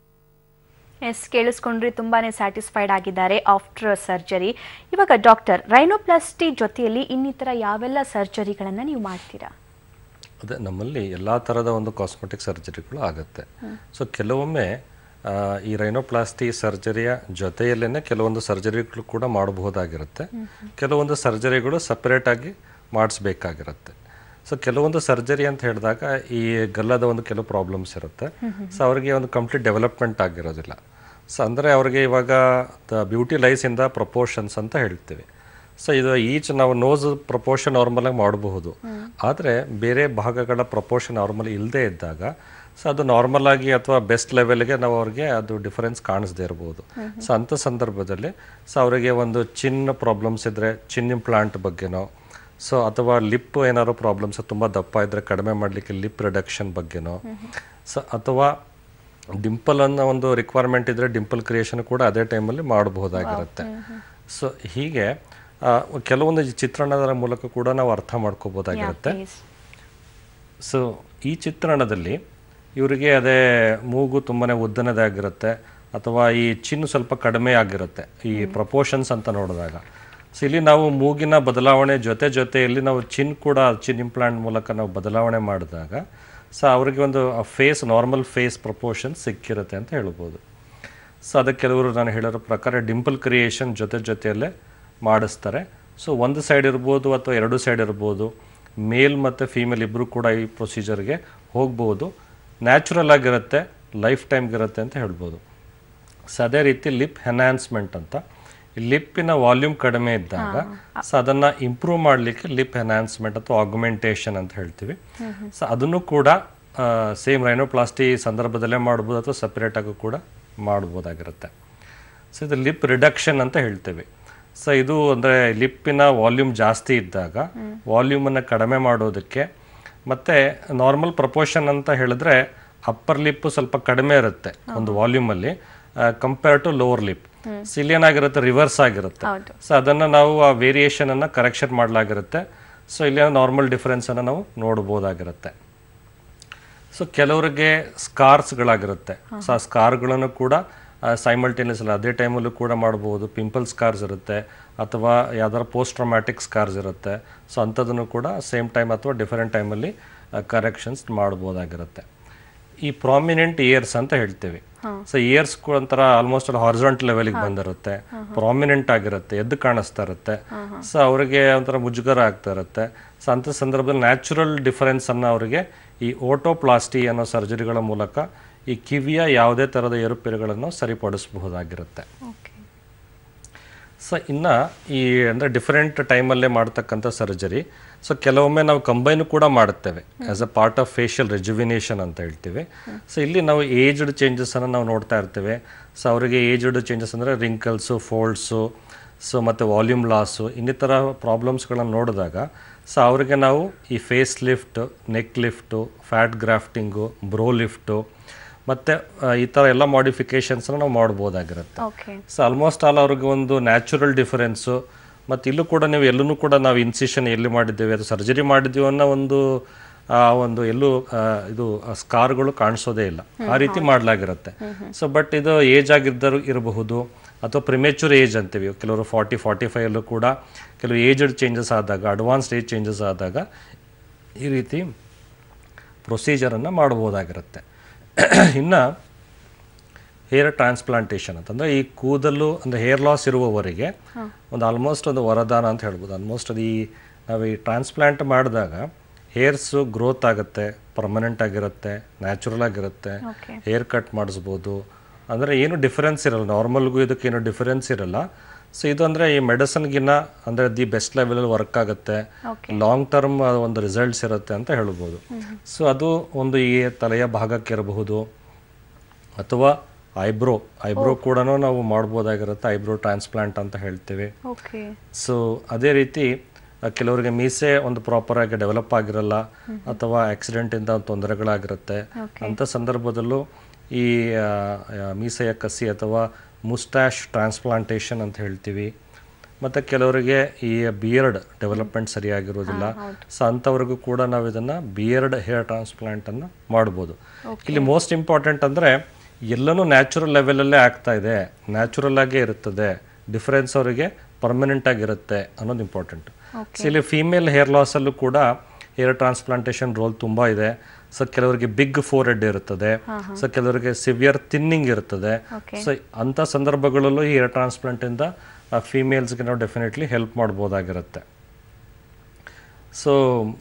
yes ಕೇಳಿಸ್ಕೊಂಡ್ರಿ ತುಂಬಾನೇ ಸ್ಯಾಟಿಸ್ಫೈಡ್ ಆಗಿದ್ದಾರೆ ಆಫ್ಟರ್ ಸರ್ಜರಿ ಇವಾಗ ಡಾಕ್ಟರ್ ರೈನೋಪ್ಲಾಸ್ಟಿ ಜೊತೆಯಲ್ಲಿ ಇನ್ನಿತರ ಯಾವೆಲ್ಲ ಸರ್ಜರಿಗಳನ್ನ ನೀವು ಮಾಡ್ತೀರಾ ಅದೇ ನಮ್ಮಲ್ಲಿ ಎಲ್ಲ ಥರದ ಒಂದು ಕಾಸ್ಮೆಟಿಕ್ ಸರ್ಜರಿಗಳು ಆಗುತ್ತೆ ಸೊ ಕೆಲವೊಮ್ಮೆ ಆ, ಈ ರೈನೋಪ್ಲಾಸ್ಟಿ ಸರ್ಜರಿಯ ಜೊತೆಯಲ್ಲೇ ಕೆಲವೊಂದು ಸರ್ಜರಿಗಳು ಕೂಡ ಮಾಡಬಹುದಾಗಿರುತ್ತೆ ಕೆಲವೊಂದು ಸರ್ಜರಿಗಳು ಸಪರೇಟ್ ಆಗಿ ಮಾಡಿಸ್ಬೇಕಾಗಿರುತ್ತೆ ಸೊ ಕೆಲವೊಂದು ಸರ್ಜರಿ ಅಂತ ಹೇಳಿದಾಗ ಈ ಗಲ್ಲದ ಒಂದು ಕೆಲವು ಪ್ರಾಬ್ಲಮ್ಸ್ ಇರುತ್ತೆ ಸೊ ಅವರಿಗೆ ಒಂದು ಕಂಪ್ಲೀಟ್ ಡೆವಲಪ್ಮೆಂಟ್ ಆಗಿರೋದಿಲ್ಲ ಸೊ ಅಂದರೆ ಅವ್ರಿಗೆ ಇವಾಗ the beauty lies in the proportions ಅಂತ ಹೇಳ್ತೀವಿ ಸೊ ಇದು ಈಚ್ ನಾವು ನೋಸ್ ಪ್ರಪೋರ್ಷನ್ ನಾರ್ಮಲಾಗಿ ಮಾಡಬಹುದು ಆದರೆ ಬೇರೆ ಭಾಗಗಳ ಪ್ರಪೋರ್ಷನ್ ನಾರ್ಮಲ್ ಇಲ್ಲದೆ ಇದ್ದಾಗ ಸೊ ಅದು ನಾರ್ಮಲ್ ಆಗಿ ಅಥವಾ ಬೆಸ್ಟ್ ಲೆವೆಲ್ಗೆ ನಾವು ಅವ್ರಿಗೆ ಅದು ಡಿಫರೆನ್ಸ್ ಕಾಣಿಸದೇ ಇರ್ಬೋದು ಸೊ ಅಂಥ ಸಂದರ್ಭದಲ್ಲಿ ಸೊ ಅವರಿಗೆ ಒಂದು ಚಿನ್ನ ಪ್ರಾಬ್ಲಮ್ಸ್ ಇದ್ದರೆ ಚಿನ್ ಇಂಪ್ಲಾಂಟ್ ಬಗ್ಗೆನೋ ಸೊ ಅಥವಾ ಲಿಪ್ ಏನಾದ್ರು ಪ್ರಾಬ್ಲಮ್ಸ್ ತುಂಬ ದಪ್ಪ ಇದ್ದರೆ ಕಡಿಮೆ ಮಾಡಲಿಕ್ಕೆ ಲಿಪ್ ರಿಡಕ್ಷನ್ ಬಗ್ಗೆನೋ ಸೊ ಅಥವಾ ಡಿಂಪಲ್ ಅನ್ನೋ ಒಂದು ರಿಕ್ವೈರ್ಮೆಂಟ್ ಇದ್ದರೆ ಡಿಂಪಲ್ ಕ್ರಿಯೇಷನ್ ಕೂಡ ಅದೇ ಟೈಮಲ್ಲಿ ಮಾಡಬಹುದಾಗಿರುತ್ತೆ ಸೊ ಹೀಗೆ ಆ, ಕೆಲವೊಂದು ಈ ಚಿತ್ರಣದ ಮೂಲಕ ಕೂಡ ನಾವು ಅರ್ಥ ಮಾಡ್ಕೋಬೋದಾಗಿರುತ್ತೆ Please. ಸೊ ಈ ಚಿತ್ರಣದಲ್ಲಿ ಇವರಿಗೆ ಅದೇ ಮೂಗು ತುಂಬಾ ಉದ್ದನದಾಗಿರುತ್ತೆ ಅಥವಾ ಈ ಚಿನ್ನು ಸ್ವಲ್ಪ ಕಡಿಮೆ ಆಗಿರುತ್ತೆ ಈ ಪ್ರಪೋರ್ಷನ್ಸ್ ಅಂತ ನೋಡಿದಾಗ ಸೊ ಇಲ್ಲಿ ನಾವು ಮೂಗಿನ ಬದಲಾವಣೆ ಜೊತೆ ಜೊತೆಯಲ್ಲಿ ನಾವು ಚಿನ್ ಕೂಡ ಚಿನ್ ಇಂಪ್ಲಾಂಟ್ ಮೂಲಕ ನಾವು ಬದಲಾವಣೆ ಮಾಡಿದಾಗ ಸೊ ಅವರಿಗೆ ಒಂದು ಫೇಸ್ ನಾರ್ಮಲ್ ಫೇಸ್ ಪ್ರಪೋರ್ಷನ್ ಸಿಕ್ಕಿರುತ್ತೆ ಅಂತ ಹೇಳ್ಬೋದು ಸೊ ಅದಕ್ಕೆ ಕೆಲವರು ನಾನು ಹೇಳಿರೋ ಪ್ರಕಾರ ಡಿಂಪಲ್ ಕ್ರಿಯೇಷನ್ ಜೊತೆ ಜೊತೆಯಲ್ಲೇ ಮಾಡಿಸ್ತಾರೆ ಸೊ ಒಂದು ಸೈಡ್ ಇರ್ಬೋದು ಅಥವಾ ಎರಡು ಸೈಡ್ ಇರ್ಬೋದು ಮೇಲ್ ಮತ್ತು ಫೀಮೇಲ್ ಇಬ್ಬರು ಕೂಡ ಈ ಪ್ರೊಸೀಜರ್ಗೆ ಹೋಗ್ಬೋದು ನ್ಯಾಚುರಲ್ ಆಗಿರುತ್ತೆ ಲೈಫ್ ಟೈಮ್ಗಿರುತ್ತೆ ಅಂತ ಹೇಳ್ಬೋದು ಸೊ ಅದೇ ರೀತಿ ಲಿಪ್ ಎನ್ಹಾನ್ಸ್ಮೆಂಟ್ ಅಂತ ಲಿಪ್ಪಿನ ವಾಲ್ಯೂಮ್ ಕಡಿಮೆ ಇದ್ದಾಗ ಸೊ ಅದನ್ನ ಇಂಪ್ರೂವ್ ಮಾಡಲಿಕ್ಕೆ ಲಿಪ್ ಎನ್ಹಾನ್ಸ್ಮೆಂಟ್ ಅಥವಾ ಆಗ್ಯುಮೆಂಟೇಷನ್ ಅಂತ ಹೇಳ್ತೀವಿ ಸೊ ಅದನ್ನು ಕೂಡ ಸೇಮ್ ರೈನೋಪ್ಲಾಸ್ಟಿ ಸಂದರ್ಭದಲ್ಲೇ ಮಾಡ್ಬೋದು ಅಥವಾ ಸಪ್ರೇಟ್ ಆಗೂ ಕೂಡ ಮಾಡ್ಬೋದಾಗಿರುತ್ತೆ ಸೊ ಇದು ಲಿಪ್ ರಿಡಕ್ಷನ್ ಅಂತ ಹೇಳ್ತೇವೆ ಸೊ ಇದು ಅಂದರೆ ಲಿಪ್ಪಿನ ವಾಲ್ಯೂಮ್ ಜಾಸ್ತಿ ಇದ್ದಾಗ ವಾಲ್ಯೂಮನ್ನು ಕಡಿಮೆ ಮಾಡೋದಕ್ಕೆ ಮತ್ತು ನಾರ್ಮಲ್ ಪ್ರಪೋರ್ಷನ್ ಅಂತ ಹೇಳಿದ್ರೆ ಅಪ್ಪರ್ ಲಿಪ್ ಸ್ವಲ್ಪ ಕಡಿಮೆ ಇರುತ್ತೆ ಒಂದು ವಾಲ್ಯೂಮಲ್ಲಿ compare to lower lip so ಇಲ್ಲಿ ಏನಾಗಿರುತ್ತೆ ರಿವರ್ಸ್ ಆಗಿರುತ್ತೆ ಹೌದು. ಸೊ ಅದನ್ನು ನಾವು ಆ ವೇರಿಯೇಷನ್ ಅನ್ನು ಕರೆಕ್ಷನ್ ಮಾಡಲಾಗಿರುತ್ತೆ ಸೊ ಇಲ್ಲಿ ನಾರ್ಮಲ್ ಡಿಫರೆನ್ಸನ್ನು ನಾವು ನೋಡ್ಬೋದಾಗಿರುತ್ತೆ ಸೊ ಕೆಲವರಿಗೆ ಸ್ಕಾರ್ಸ್ಗಳಾಗಿರುತ್ತೆ ಸೊ ಆ ಸ್ಕಾರ್ಗಳನ್ನು ಕೂಡ ಸೈಮಲ್ಟೇನಿಯಸ್ ಅಲ್ಲ ಅದೇ ಟೈಮಲ್ಲೂ ಕೂಡ ಮಾಡ್ಬೋದು ಪಿಂಪಲ್ ಸ್ಕಾರ್ಸ್ ಇರುತ್ತೆ ಅಥವಾ ಯಾವ್ದಾರು ಪೋಸ್ಟ್ ಟ್ರೊಮ್ಯಾಟಿಕ್ ಸ್ಕಾರ್ಸ್ ಇರುತ್ತೆ ಸೊ ಅಂಥದ್ದನ್ನು ಕೂಡ ಸೇಮ್ ಟೈಮ್ ಅಥವಾ ಡಿಫರೆಂಟ್ ಟೈಮಲ್ಲಿ ಕರೆಕ್ಷನ್ಸ್ ಮಾಡ್ಬೋದಾಗಿರುತ್ತೆ ಈ ಪ್ರಾಮಿನೆಂಟ್ ಇಯರ್ಸ್ ಅಂತ ಹೇಳ್ತೀವಿ ಸೊ ಇಯರ್ಸ್ ಒಂಥರ ಆಲ್ಮೋಸ್ಟ್ ಅಲ್ಲಿ ಹಾರಿಸಾಂಟಲ್ ಲೆವೆಲ್ಗೆ ಬಂದಿರುತ್ತೆ ಪ್ರಾಮಿನೆಂಟ್ ಆಗಿರುತ್ತೆ ಎದ್ದು ಕಾಣಿಸ್ತಾ ಇರುತ್ತೆ ಸೊ ಅವರಿಗೆ ಒಂಥರ ಮುಜುಗರ ಆಗ್ತಾ ಇರುತ್ತೆ ಸೊ ಅಂಥ ಸಂದರ್ಭದಲ್ಲಿ ನ್ಯಾಚುರಲ್ ಡಿಫರೆನ್ಸ್ ಅನ್ನ ಅವರಿಗೆ ಈ ಓಟೋಪ್ಲಾಸ್ಟಿ ಅನ್ನೋ ಸರ್ಜರಿಗಳ ಮೂಲಕ ಈ ಕಿವಿಯ ಯಾವುದೇ ಥರದ ಏರುಪೇರುಗಳನ್ನು ಸರಿಪಡಿಸಬಹುದಾಗಿರುತ್ತೆ ಓಕೆ ಸೊ ಇನ್ನು ಈ ಅಂದರೆ ಡಿಫರೆಂಟ್ ಟೈಮಲ್ಲೇ ಮಾಡ್ತಕ್ಕಂಥ ಸರ್ಜರಿ ಸೊ ಕೆಲವೊಮ್ಮೆ ನಾವು ಕಂಬೈನ್ ಕೂಡ ಮಾಡುತ್ತೇವೆ as a part of facial rejuvenation ಅಂತ ಹೇಳ್ತೀವಿ ಸೊ ಇಲ್ಲಿ ನಾವು ಏಜ್ಡ್ ಚೇಂಜಸನ್ನು ನಾವು ನೋಡ್ತಾ ಇರ್ತೇವೆ ಸೊ ಅವರಿಗೆ ಏಜ್ಡ್ ಚೇಂಜಸ್ ಅಂದರೆ ರಿಂಕಲ್ಸು ಫೋಲ್ಡ್ಸು ಸೊ ಮತ್ತು ವಾಲ್ಯೂಮ್ ಲಾಸು ಇನ್ನಿತರ ಪ್ರಾಬ್ಲಮ್ಸ್ಗಳನ್ನು ನೋಡಿದಾಗ ಸೊ ಅವರಿಗೆ ನಾವು ಈ face lift neck lift fat grafting brow lift ಮತ್ತು ಈ ಥರ ಎಲ್ಲ ಮಾಡಿಫಿಕೇಷನ್ಸ್ನ ನಾವು ಮಾಡ್ಬೋದಾಗಿರುತ್ತೆ ಓಕೆ ಸೊ ಆಲ್ಮೋಸ್ಟ್ ಆಲ್ ಅವ್ರಿಗೆ ಒಂದು ನ್ಯಾಚುರಲ್ ಡಿಫರೆನ್ಸು ಮತ್ತು ಇಲ್ಲೂ ಕೂಡ ನೀವು ಎಲ್ಲೂ ಕೂಡ ನಾವು ಇನ್ಸಿಷನ್ ಎಲ್ಲಿ ಮಾಡಿದ್ದೇವೆ ಅದು ಸರ್ಜರಿ ಮಾಡಿದ್ದೀವಿ ಅನ್ನೋ ಒಂದು ಆ ಒಂದು ಎಲ್ಲೂ ಆ, ಇದು ಸ್ಕಾರ್ಗಳು ಕಾಣಿಸೋದೇ ಇಲ್ಲ ಆ ರೀತಿ ಮಾಡಲಾಗಿರುತ್ತೆ ಸೊ ಬಟ್ ಇದು ಏಜ್ ಆಗಿದ್ದರು ಇರಬಹುದು ಅಥವಾ ಪ್ರಿಮೇಚೂರ್ ಏಜ್ ಅಂತೀವಿ ಕೆಲವರು ಫಾರ್ಟಿ ಫಾರ್ಟಿ ಫೈವಲ್ಲೂ ಕೂಡ ಕೆಲವು ಏಜ್ಡ್ ಚೇಂಜಸ್ ಆದಾಗ ಅಡ್ವಾನ್ಸ್ಡ್ ಏಜ್ ಚೇಂಜಸ್ ಆದಾಗ ಈ ರೀತಿ ಪ್ರೊಸೀಜರನ್ನು ಮಾಡ್ಬೋದಾಗಿರುತ್ತೆ ಇನ್ನು ಹೇರ್ ಟ್ರಾನ್ಸ್ಪ್ಲಾಂಟೇಷನ್ ಅಂತಂದರೆ ಈ ಕೂದಲು ಅಂದರೆ ಹೇರ್ ಲಾಸ್ ಇರುವವರಿಗೆ ಒಂದು ಆಲ್ಮೋಸ್ಟ್ ಒಂದು ವರದಾನ ಅಂತ ಹೇಳ್ಬೋದು ಆಲ್ಮೋಸ್ಟ್ ಅದು ಈ ನಾವು ಈ ಟ್ರಾನ್ಸ್ಪ್ಲಾಂಟ್ ಮಾಡಿದಾಗ ಹೇರ್ಸು ಗ್ರೋತ್ ಆಗುತ್ತೆ ಪರ್ಮನೆಂಟ್ ಆಗಿರುತ್ತೆ ನ್ಯಾಚುರಲ್ ಆಗಿರುತ್ತೆ ಓಕೆ ಹೇರ್ ಕಟ್ ಮಾಡಿಸ್ಬೋದು ಅಂದರೆ ಏನು ಡಿಫರೆನ್ಸ್ ಇರಲ್ಲ ನಾರ್ಮಲ್ಗೂ ಇದಕ್ಕೆ ಏನು ಡಿಫರೆನ್ಸ್ ಇರಲ್ಲ ಸೊ ಇದು ಅಂದರೆ ಈ ಮೆಡಿಸನ್ಗಿನ್ನ ಅಂದರೆ ದಿ ಬೆಸ್ಟ್ ಲೆವೆಲಲ್ಲಿ ವರ್ಕ್ ಆಗುತ್ತೆ ಓಕೆ ಲಾಂಗ್ ಟರ್ಮ್ ಒಂದು ರಿಸಲ್ಟ್ಸ್ ಇರುತ್ತೆ ಅಂತ ಹೇಳ್ಬೋದು ಸೊ ಅದು ಒಂದು ಈ ತಲೆಯ ಭಾಗಕ್ಕೆ ಇರಬಹುದು ಅಥವಾ ಐಬ್ರೋ ಐಬ್ರೋ ಕೂಡ ನಾವು ಮಾಡ್ಬೋದಾಗಿರುತ್ತೆ ಐಬ್ರೋ ಟ್ರಾನ್ಸ್ಪ್ಲಾಂಟ್ ಅಂತ ಹೇಳ್ತೀವಿ ಓಕೆ ಸೊ ಅದೇ ರೀತಿ ಆ, ಕೆಲವರಿಗೆ ಮೀಸೆ ಒಂದು ಪ್ರಾಪರ್ ಆಗಿ ಡೆವಲಪ್ ಆಗಿರಲ್ಲ ಅಥವಾ ಆಕ್ಸಿಡೆಂಟಿಂದ ತೊಂದರೆಗಳಾಗಿರುತ್ತೆ ಅಂಥ ಸಂದರ್ಭದಲ್ಲೂ ಈ ಆ, ಆ, ಮೀಸೆಯ ಕಸಿ ಅಥವಾ ಮುಸ್ಟ್ಯಾಶ್ ಟ್ರಾನ್ಸ್ಪ್ಲಾಂಟೇಷನ್ ಅಂತ ಹೇಳ್ತೀವಿ ಮತ್ತು ಕೆಲವರಿಗೆ ಈ ಬಿಯರ್ಡ್ ಡೆವಲಪ್ಮೆಂಟ್ ಸರಿಯಾಗಿರೋದಿಲ್ಲ ಸೊ ಅಂಥವ್ರಿಗೂ ಕೂಡ ನಾವು ಇದನ್ನು ಬಿಯರ್ಡ್ ಹೇರ್ ಟ್ರಾನ್ಸ್ಪ್ಲಾಂಟನ್ನು ಮಾಡ್ಬೋದು ಇಲ್ಲಿ ಮೋಸ್ಟ್ ಇಂಪಾರ್ಟೆಂಟ್ ಅಂದರೆ ಎಲ್ಲನೂ ನ್ಯಾಚುರಲ್ ಲೆವೆಲಲ್ಲೇ ಆಗ್ತಾ ಇದೆ ನ್ಯಾಚುರಲ್ ಆಗೇ ಇರುತ್ತದೆ ಡಿಫರೆನ್ಸ್ ಅವರಿಗೆ ಪರ್ಮನೆಂಟ್ ಆಗಿರುತ್ತೆ ಅನ್ನೋದು ಇಂಪಾರ್ಟೆಂಟ್ ಸೊ ಇಲ್ಲಿ ಫೀಮೇಲ್ ಹೇರ್ ಲಾಸಲ್ಲೂ ಕೂಡ ಹೇರ್ ಟ್ರಾನ್ಸ್ಪ್ಲಾಂಟೇಷನ್ ರೋಲ್ ತುಂಬ ಇದೆ ಸೊ ಕೆಲವರಿಗೆ ಬಿಗ್ ಫೋರ್ ಹೆಡ್ ಇರುತ್ತದೆ ಸೊ ಕೆಲವರಿಗೆ ಸಿವಿಯರ್ ಥಿನ್ನಿಂಗ್ ಇರುತ್ತದೆ Okay. ಸೊ ಅಂಥ ಸಂದರ್ಭಗಳಲ್ಲೂ ಈ ಹೇರ್ ಟ್ರಾನ್ಸ್ಪ್ಲಾಂಟಿಂದ ಫೀಮೇಲ್ಸ್ಗೆ ನಾವು ಡೆಫಿನೆಟ್ಲಿ ಹೆಲ್ಪ್ ಮಾಡ್ಬೋದಾಗಿರುತ್ತೆ ಸೊ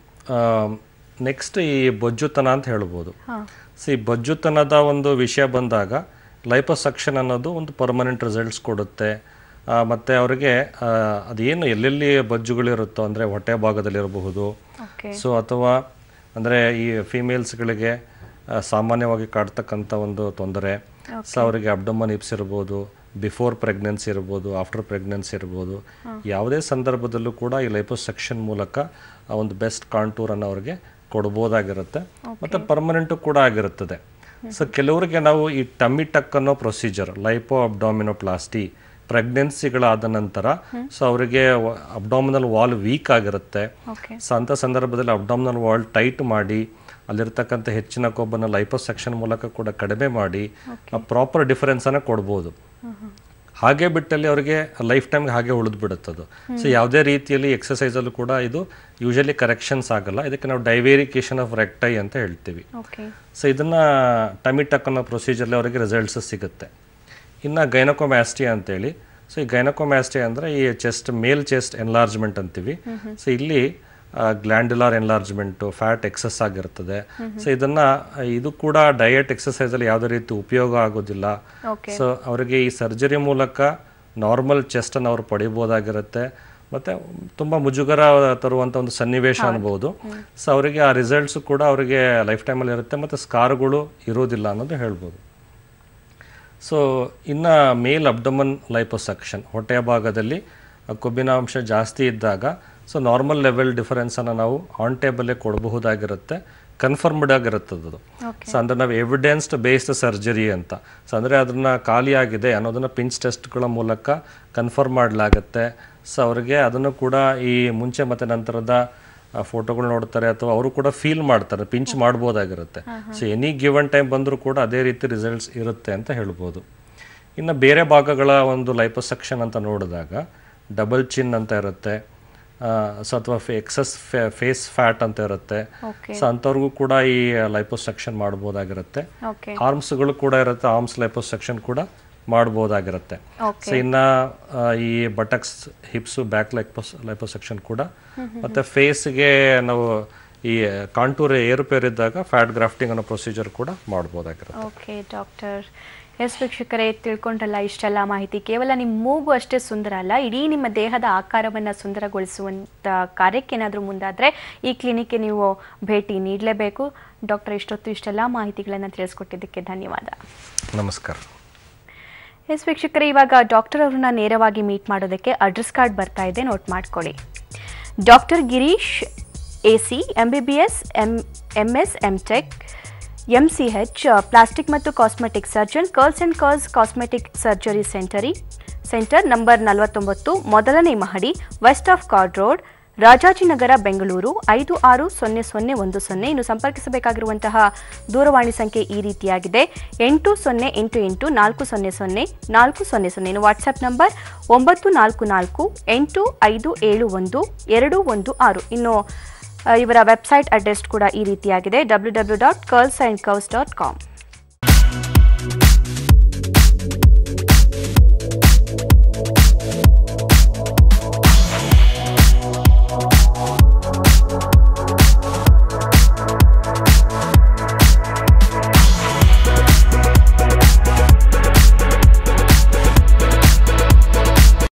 ನೆಕ್ಸ್ಟ್ ಈ ಬೊಜ್ಜುತನ ಅಂತ ಹೇಳ್ಬೋದು ಹಾಂ ಸೊ ಈ ಬೊಜ್ಜುತನದ ಒಂದು ವಿಷಯ ಬಂದಾಗ ಲೈಪೋಸಕ್ಷನ್ ಅನ್ನೋದು ಒಂದು ಪರ್ಮನೆಂಟ್ ರಿಸಲ್ಟ್ಸ್ ಕೊಡುತ್ತೆ ಆ, ಮತ್ತೆ ಅವರಿಗೆ ಆ, ಅದೇನು ಎಲ್ಲೆಲ್ಲಿ ಬೊಜ್ಜುಗಳಿರುತ್ತೋ ಅಂದರೆ ಹೊಟ್ಟೆ ಭಾಗದಲ್ಲಿರಬಹುದು ಓಕೆ ಸೊ ಅಥವಾ ಅಂದರೆ ಈ ಫಿಮೇಲ್ಸ್ಗಳಿಗೆ ಸಾಮಾನ್ಯವಾಗಿ ಕಾಡ್ತಕ್ಕಂಥ ಒಂದು ತೊಂದರೆ ಸೊ ಅವರಿಗೆ ಅಬ್ಡಮನ್ ಇಪ್ಸ್ ಇರ್ಬೋದು ಬಿಫೋರ್ ಪ್ರೆಗ್ನೆನ್ಸಿ ಇರ್ಬೋದು ಆಫ್ಟರ್ ಪ್ರೆಗ್ನೆನ್ಸಿ ಇರ್ಬೋದು ಯಾವುದೇ ಸಂದರ್ಭದಲ್ಲೂ ಕೂಡ ಈ ಲೈಪೋಸೆಕ್ಷನ್ ಮೂಲಕ ಆ ಒಂದು ಬೆಸ್ಟ್ ಕಾಂಟೂರನ್ನು ಅವರಿಗೆ ಕೊಡ್ಬೋದಾಗಿರುತ್ತೆ ಮತ್ತು ಪರ್ಮನೆಂಟು ಕೂಡ ಆಗಿರುತ್ತದೆ ಸೊ ಕೆಲವರಿಗೆ ನಾವು ಈ ಟಮ್ಮಿ ಟಕ್ ಅನ್ನೋ ಪ್ರೊಸೀಜರ್ ಲೈಪೋ ಅಬ್ಡಾಮಿನೋಪ್ಲಾಸ್ಟಿ ಪ್ರೆಗ್ನೆನ್ಸಿಗಳಾದ ನಂತರ ಸೊ ಅವರಿಗೆ ಅಬ್ಡಾಮಿನಲ್ ವಾಲ್ ವೀಕ್ ಆಗಿರುತ್ತೆ ಓಕೆ ಸೊ ಅಂಥ ಸಂದರ್ಭದಲ್ಲಿ ಅಬ್ಡಾಮಿನಲ್ ವಾಲ್ ಟೈಟ್ ಮಾಡಿ ಅಲ್ಲಿರ್ತಕ್ಕಂಥ ಹೆಚ್ಚಿನ ಕೊಬ್ಬನ್ನು ಲೈಪೋಸೆಕ್ಷನ್ ಮೂಲಕ ಕೂಡ ಕಡಿಮೆ ಮಾಡಿ ಪ್ರಾಪರ್ ಡಿಫರೆನ್ಸನ್ನು ಕೊಡ್ಬೋದು ಹಾಗೆ ಬಿಟ್ಟಲ್ಲಿ ಅವರಿಗೆ ಲೈಫ್ ಟೈಮ್ಗೆ ಹಾಗೆ ಉಳಿದು ಬಿಡುತ್ತದು ಸೊ ಯಾವುದೇ ರೀತಿಯಲ್ಲಿ ಎಕ್ಸಸೈಸಲ್ಲೂ ಕೂಡ ಇದು ಯೂಶಲಿ ಕರೆಕ್ಷನ್ಸ್ ಆಗಲ್ಲ ಇದಕ್ಕೆ ನಾವು ಡೈವೇರಿಕೇಶನ್ ಆಫ್ ರೆಕ್ಟೈ ಅಂತ ಹೇಳ್ತೀವಿ ಓಕೆ ಸೊ ಇದನ್ನು ಟಮಿಟಕ್ ಅನ್ನೋ ಪ್ರೊಸೀಜರ್ಲಿ ಅವರಿಗೆ ರಿಸಲ್ಟ್ಸ್ ಸಿಗುತ್ತೆ ಇನ್ನು ಗೈನಕೋಮ್ಯಾಸ್ಟಿ ಅಂತೇಳಿ ಸೊ ಈ ಗೈನಕೋಮ್ಯಾಸ್ಟಿ ಅಂದರೆ ಈ ಚೆಸ್ಟ್ ಮೇಲ್ ಚೆಸ್ಟ್ ಎನ್ಲಾರ್ಜ್ಮೆಂಟ್ ಅಂತೀವಿ ಸೊ ಇಲ್ಲಿ ಗ್ಲ್ಯಾಂಡ್ಯುಲಾರ್ ಎನ್ಲಾರ್ಜ್ಮೆಂಟು ಫ್ಯಾಟ್ ಎಕ್ಸಸ್ ಆಗಿರ್ತದೆ ಸೊ ಇದನ್ನು ಇದು ಕೂಡ ಡಯಟ್ ಎಕ್ಸಸೈಸಲ್ಲಿ ಯಾವುದೇ ರೀತಿ ಉಪಯೋಗ ಆಗೋದಿಲ್ಲ ಓಕೆ ಸೊ ಅವರಿಗೆ ಈ ಸರ್ಜರಿ ಮೂಲಕ ನಾರ್ಮಲ್ ಚೆಸ್ಟನ್ನು ಅವರು ಪಡಿಬೋದಾಗಿರುತ್ತೆ ಮತ್ತು ತುಂಬ ಮುಜುಗರ ತರುವಂಥ ಒಂದು ಸನ್ನಿವೇಶ ಅನ್ಬೋದು ಸೊ ಅವರಿಗೆ ಆ ರಿಸಲ್ಟ್ಸು ಕೂಡ ಅವರಿಗೆ ಲೈಫ್ ಟೈಮಲ್ಲಿ ಇರುತ್ತೆ ಮತ್ತು ಸ್ಕಾರ್ಗಳು ಇರೋದಿಲ್ಲ ಅನ್ನೋದು ಹೇಳ್ಬೋದು ಸೊ ಇನ್ನು ಮೇಲ್ ಅಬ್ಡಮನ್ ಲೈಪೋಸಕ್ಷನ್ ಹೊಟ್ಟೆಯ ಭಾಗದಲ್ಲಿ ಆ ಕೊಬ್ಬಿನಾಂಶ ಜಾಸ್ತಿ ಇದ್ದಾಗ ಸೊ ನಾರ್ಮಲ್ ಲೆವೆಲ್ ಡಿಫರೆನ್ಸನ್ನು ನಾವು ಆನ್ ಟೇಬಲ್ಲೇ ಕೊಡಬಹುದಾಗಿರುತ್ತೆ ಕನ್ಫರ್ಮ್ಡ್ ಆಗಿರುತ್ತದೆ ಅದು ಸೊ ಅಂದರೆ ನಾವು ಎವಿಡೆನ್ಸ್ಡ್ ಬೇಸ್ಡ್ ಸರ್ಜರಿ ಅಂತ ಸೊ ಅಂದರೆ ಅದನ್ನು ಖಾಲಿಯಾಗಿದೆ ಅನ್ನೋದನ್ನು ಪಿಂಚ್ ಟೆಸ್ಟ್ಗಳ ಮೂಲಕ ಕನ್ಫರ್ಮ್ ಮಾಡಲಾಗುತ್ತೆ ಸೊ ಅವರಿಗೆ ಅದನ್ನು ಕೂಡ ಈ ಮುಂಚೆ ಮತ್ತು ನಂತರದ ಫೋಟೋಗಳು ನೋಡ್ತಾರೆ ಅಥವಾ ಅವರು ಕೂಡ ಫೀಲ್ ಮಾಡ್ತಾರೆ ಪಿಂಚ್ ಮಾಡ್ಬೋದಾಗಿರುತ್ತೆ ಸೊ ಎನಿ ಗಿವನ್ ಟೈಮ್ ಬಂದರೂ ಕೂಡ ಅದೇ ರೀತಿ ರಿಸಲ್ಟ್ಸ್ ಇರುತ್ತೆ ಅಂತ ಹೇಳ್ಬೋದು ಇನ್ನು ಬೇರೆ ಭಾಗಗಳ ಒಂದು ಲೈಪೋಸೆಕ್ಷನ್ ಅಂತ ನೋಡಿದಾಗ ಡಬಲ್ ಚಿನ್ ಅಂತ ಇರುತ್ತೆ ಸೊ ಅಥವಾ ಎಕ್ಸಸ್ ಫೇಸ್ ಫ್ಯಾಟ್ ಅಂತ ಇರುತ್ತೆ ಓಕೆ ಸೊ ಅಂಥವ್ರಿಗೂ ಕೂಡ ಈ ಲೈಪೋಸೆಕ್ಷನ್ ಮಾಡ್ಬೋದಾಗಿರುತ್ತೆ ಓಕೆ ಆರ್ಮ್ಸ್ಗಳು ಕೂಡ ಇರುತ್ತೆ ಆರ್ಮ್ಸ್ ಲೈಪೋಸೆಕ್ಷನ್ ಕೂಡ ಮಾಡ್ಬೋದಾಗಿರುತ್ತೆ ಓಕೆ ಸೊ ಇನ್ನು ಆ, ಈ buttocks hips back lipos liposuction ಕೂಡ ಮತ್ತು ಫೇಸ್ಗೆ ನಾವು ಈ ಕಾಂಟೂರ್ ಏರುಪೇರು ಇದ್ದಾಗ ಫ್ಯಾಟ್ ಗ್ರಾಫ್ಟಿಂಗ್ ಅನ್ನೋ ಪ್ರೊಸೀಜರ್ ಕೂಡ ಮಾಡ್ಬೋದಾಗಿರುತ್ತೆ ಓಕೆ ಡಾಕ್ಟರ್ ಎಸ್ ವೀಕ್ಷಕರೇ ತಿಳ್ಕೊಂಡ್ರಲ್ಲ ಇಷ್ಟೆಲ್ಲ ಮಾಹಿತಿ ಕೇವಲ ನಿಮ್ಮ ಮೂಗು ಅಷ್ಟೇ ಸುಂದರ ಅಲ್ಲ ಇಡೀ ನಿಮ್ಮ ದೇಹದ ಆಕಾರವನ್ನು ಸುಂದರಗೊಳಿಸುವಂಥ ಕಾರ್ಯಕ್ಕೇನಾದರೂ ಮುಂದಾದರೆ ಈ ಕ್ಲಿನಿಕ್ಗೆ ನೀವು ಭೇಟಿ ನೀಡಲೇಬೇಕು ಡಾಕ್ಟರ್ ಇಷ್ಟೊತ್ತು ಇಷ್ಟೆಲ್ಲ ಮಾಹಿತಿಗಳನ್ನು ತಿಳಿಸ್ಕೊಟ್ಟಿದ್ದಕ್ಕೆ ಧನ್ಯವಾದ ನಮಸ್ಕಾರ ಎಸ್ ವೀಕ್ಷಕರೇ ಇವಾಗ ಡಾಕ್ಟರ್ ಅವ್ರನ್ನ ನೇರವಾಗಿ ಮೀಟ್ ಮಾಡೋದಕ್ಕೆ ಅಡ್ರೆಸ್ ಕಾರ್ಡ್ ಬರ್ತಾ ಇದೆ ನೋಟ್ ಮಾಡ್ಕೊಳ್ಳಿ doctor Girish A C M B B S M M S M tech M C H plastic ಮತ್ತು cosmetic surgeon curls and curls cosmetic surgery centre centre number ನಲವತ್ತೊಂಬತ್ತು ಮೊದಲನೇ ಮಹಡಿ west of chord road Rajajinagar Bengaluru ಐದು ಆರು ಸೊನ್ನೆ ಸೊನ್ನೆ ಒಂದು ಸೊನ್ನೆ ಇನ್ನು ಸಂಪರ್ಕಿಸಬೇಕಾಗಿರುವಂತಹ ದೂರವಾಣಿ ಸಂಖ್ಯೆ ಈ ರೀತಿಯಾಗಿದೆ ಎಂಟು ಸೊನ್ನೆ ಎಂಟು ಎಂಟು ನಾಲ್ಕು ಸೊನ್ನೆ ಸೊನ್ನೆ ನಾಲ್ಕು ಸೊನ್ನೆ ಸೊನ್ನೆ ಇನ್ನು ವಾಟ್ಸ್ಆ್ಯಪ್ ನಂಬರ್ ಒಂಬತ್ತು ನಾಲ್ಕು ನಾಲ್ಕು ಎಂಟು ಐದು ಏಳು ಒಂದು ಎರಡು ಒಂದು ಆರು ಇನ್ನು ಆ, ಇವರ ವೆಬ್ಸೈಟ್ ಅಡ್ರೆಸ್ ಕೂಡ ಈ ರೀತಿಯಾಗಿದೆ W W dot curls and curves dot com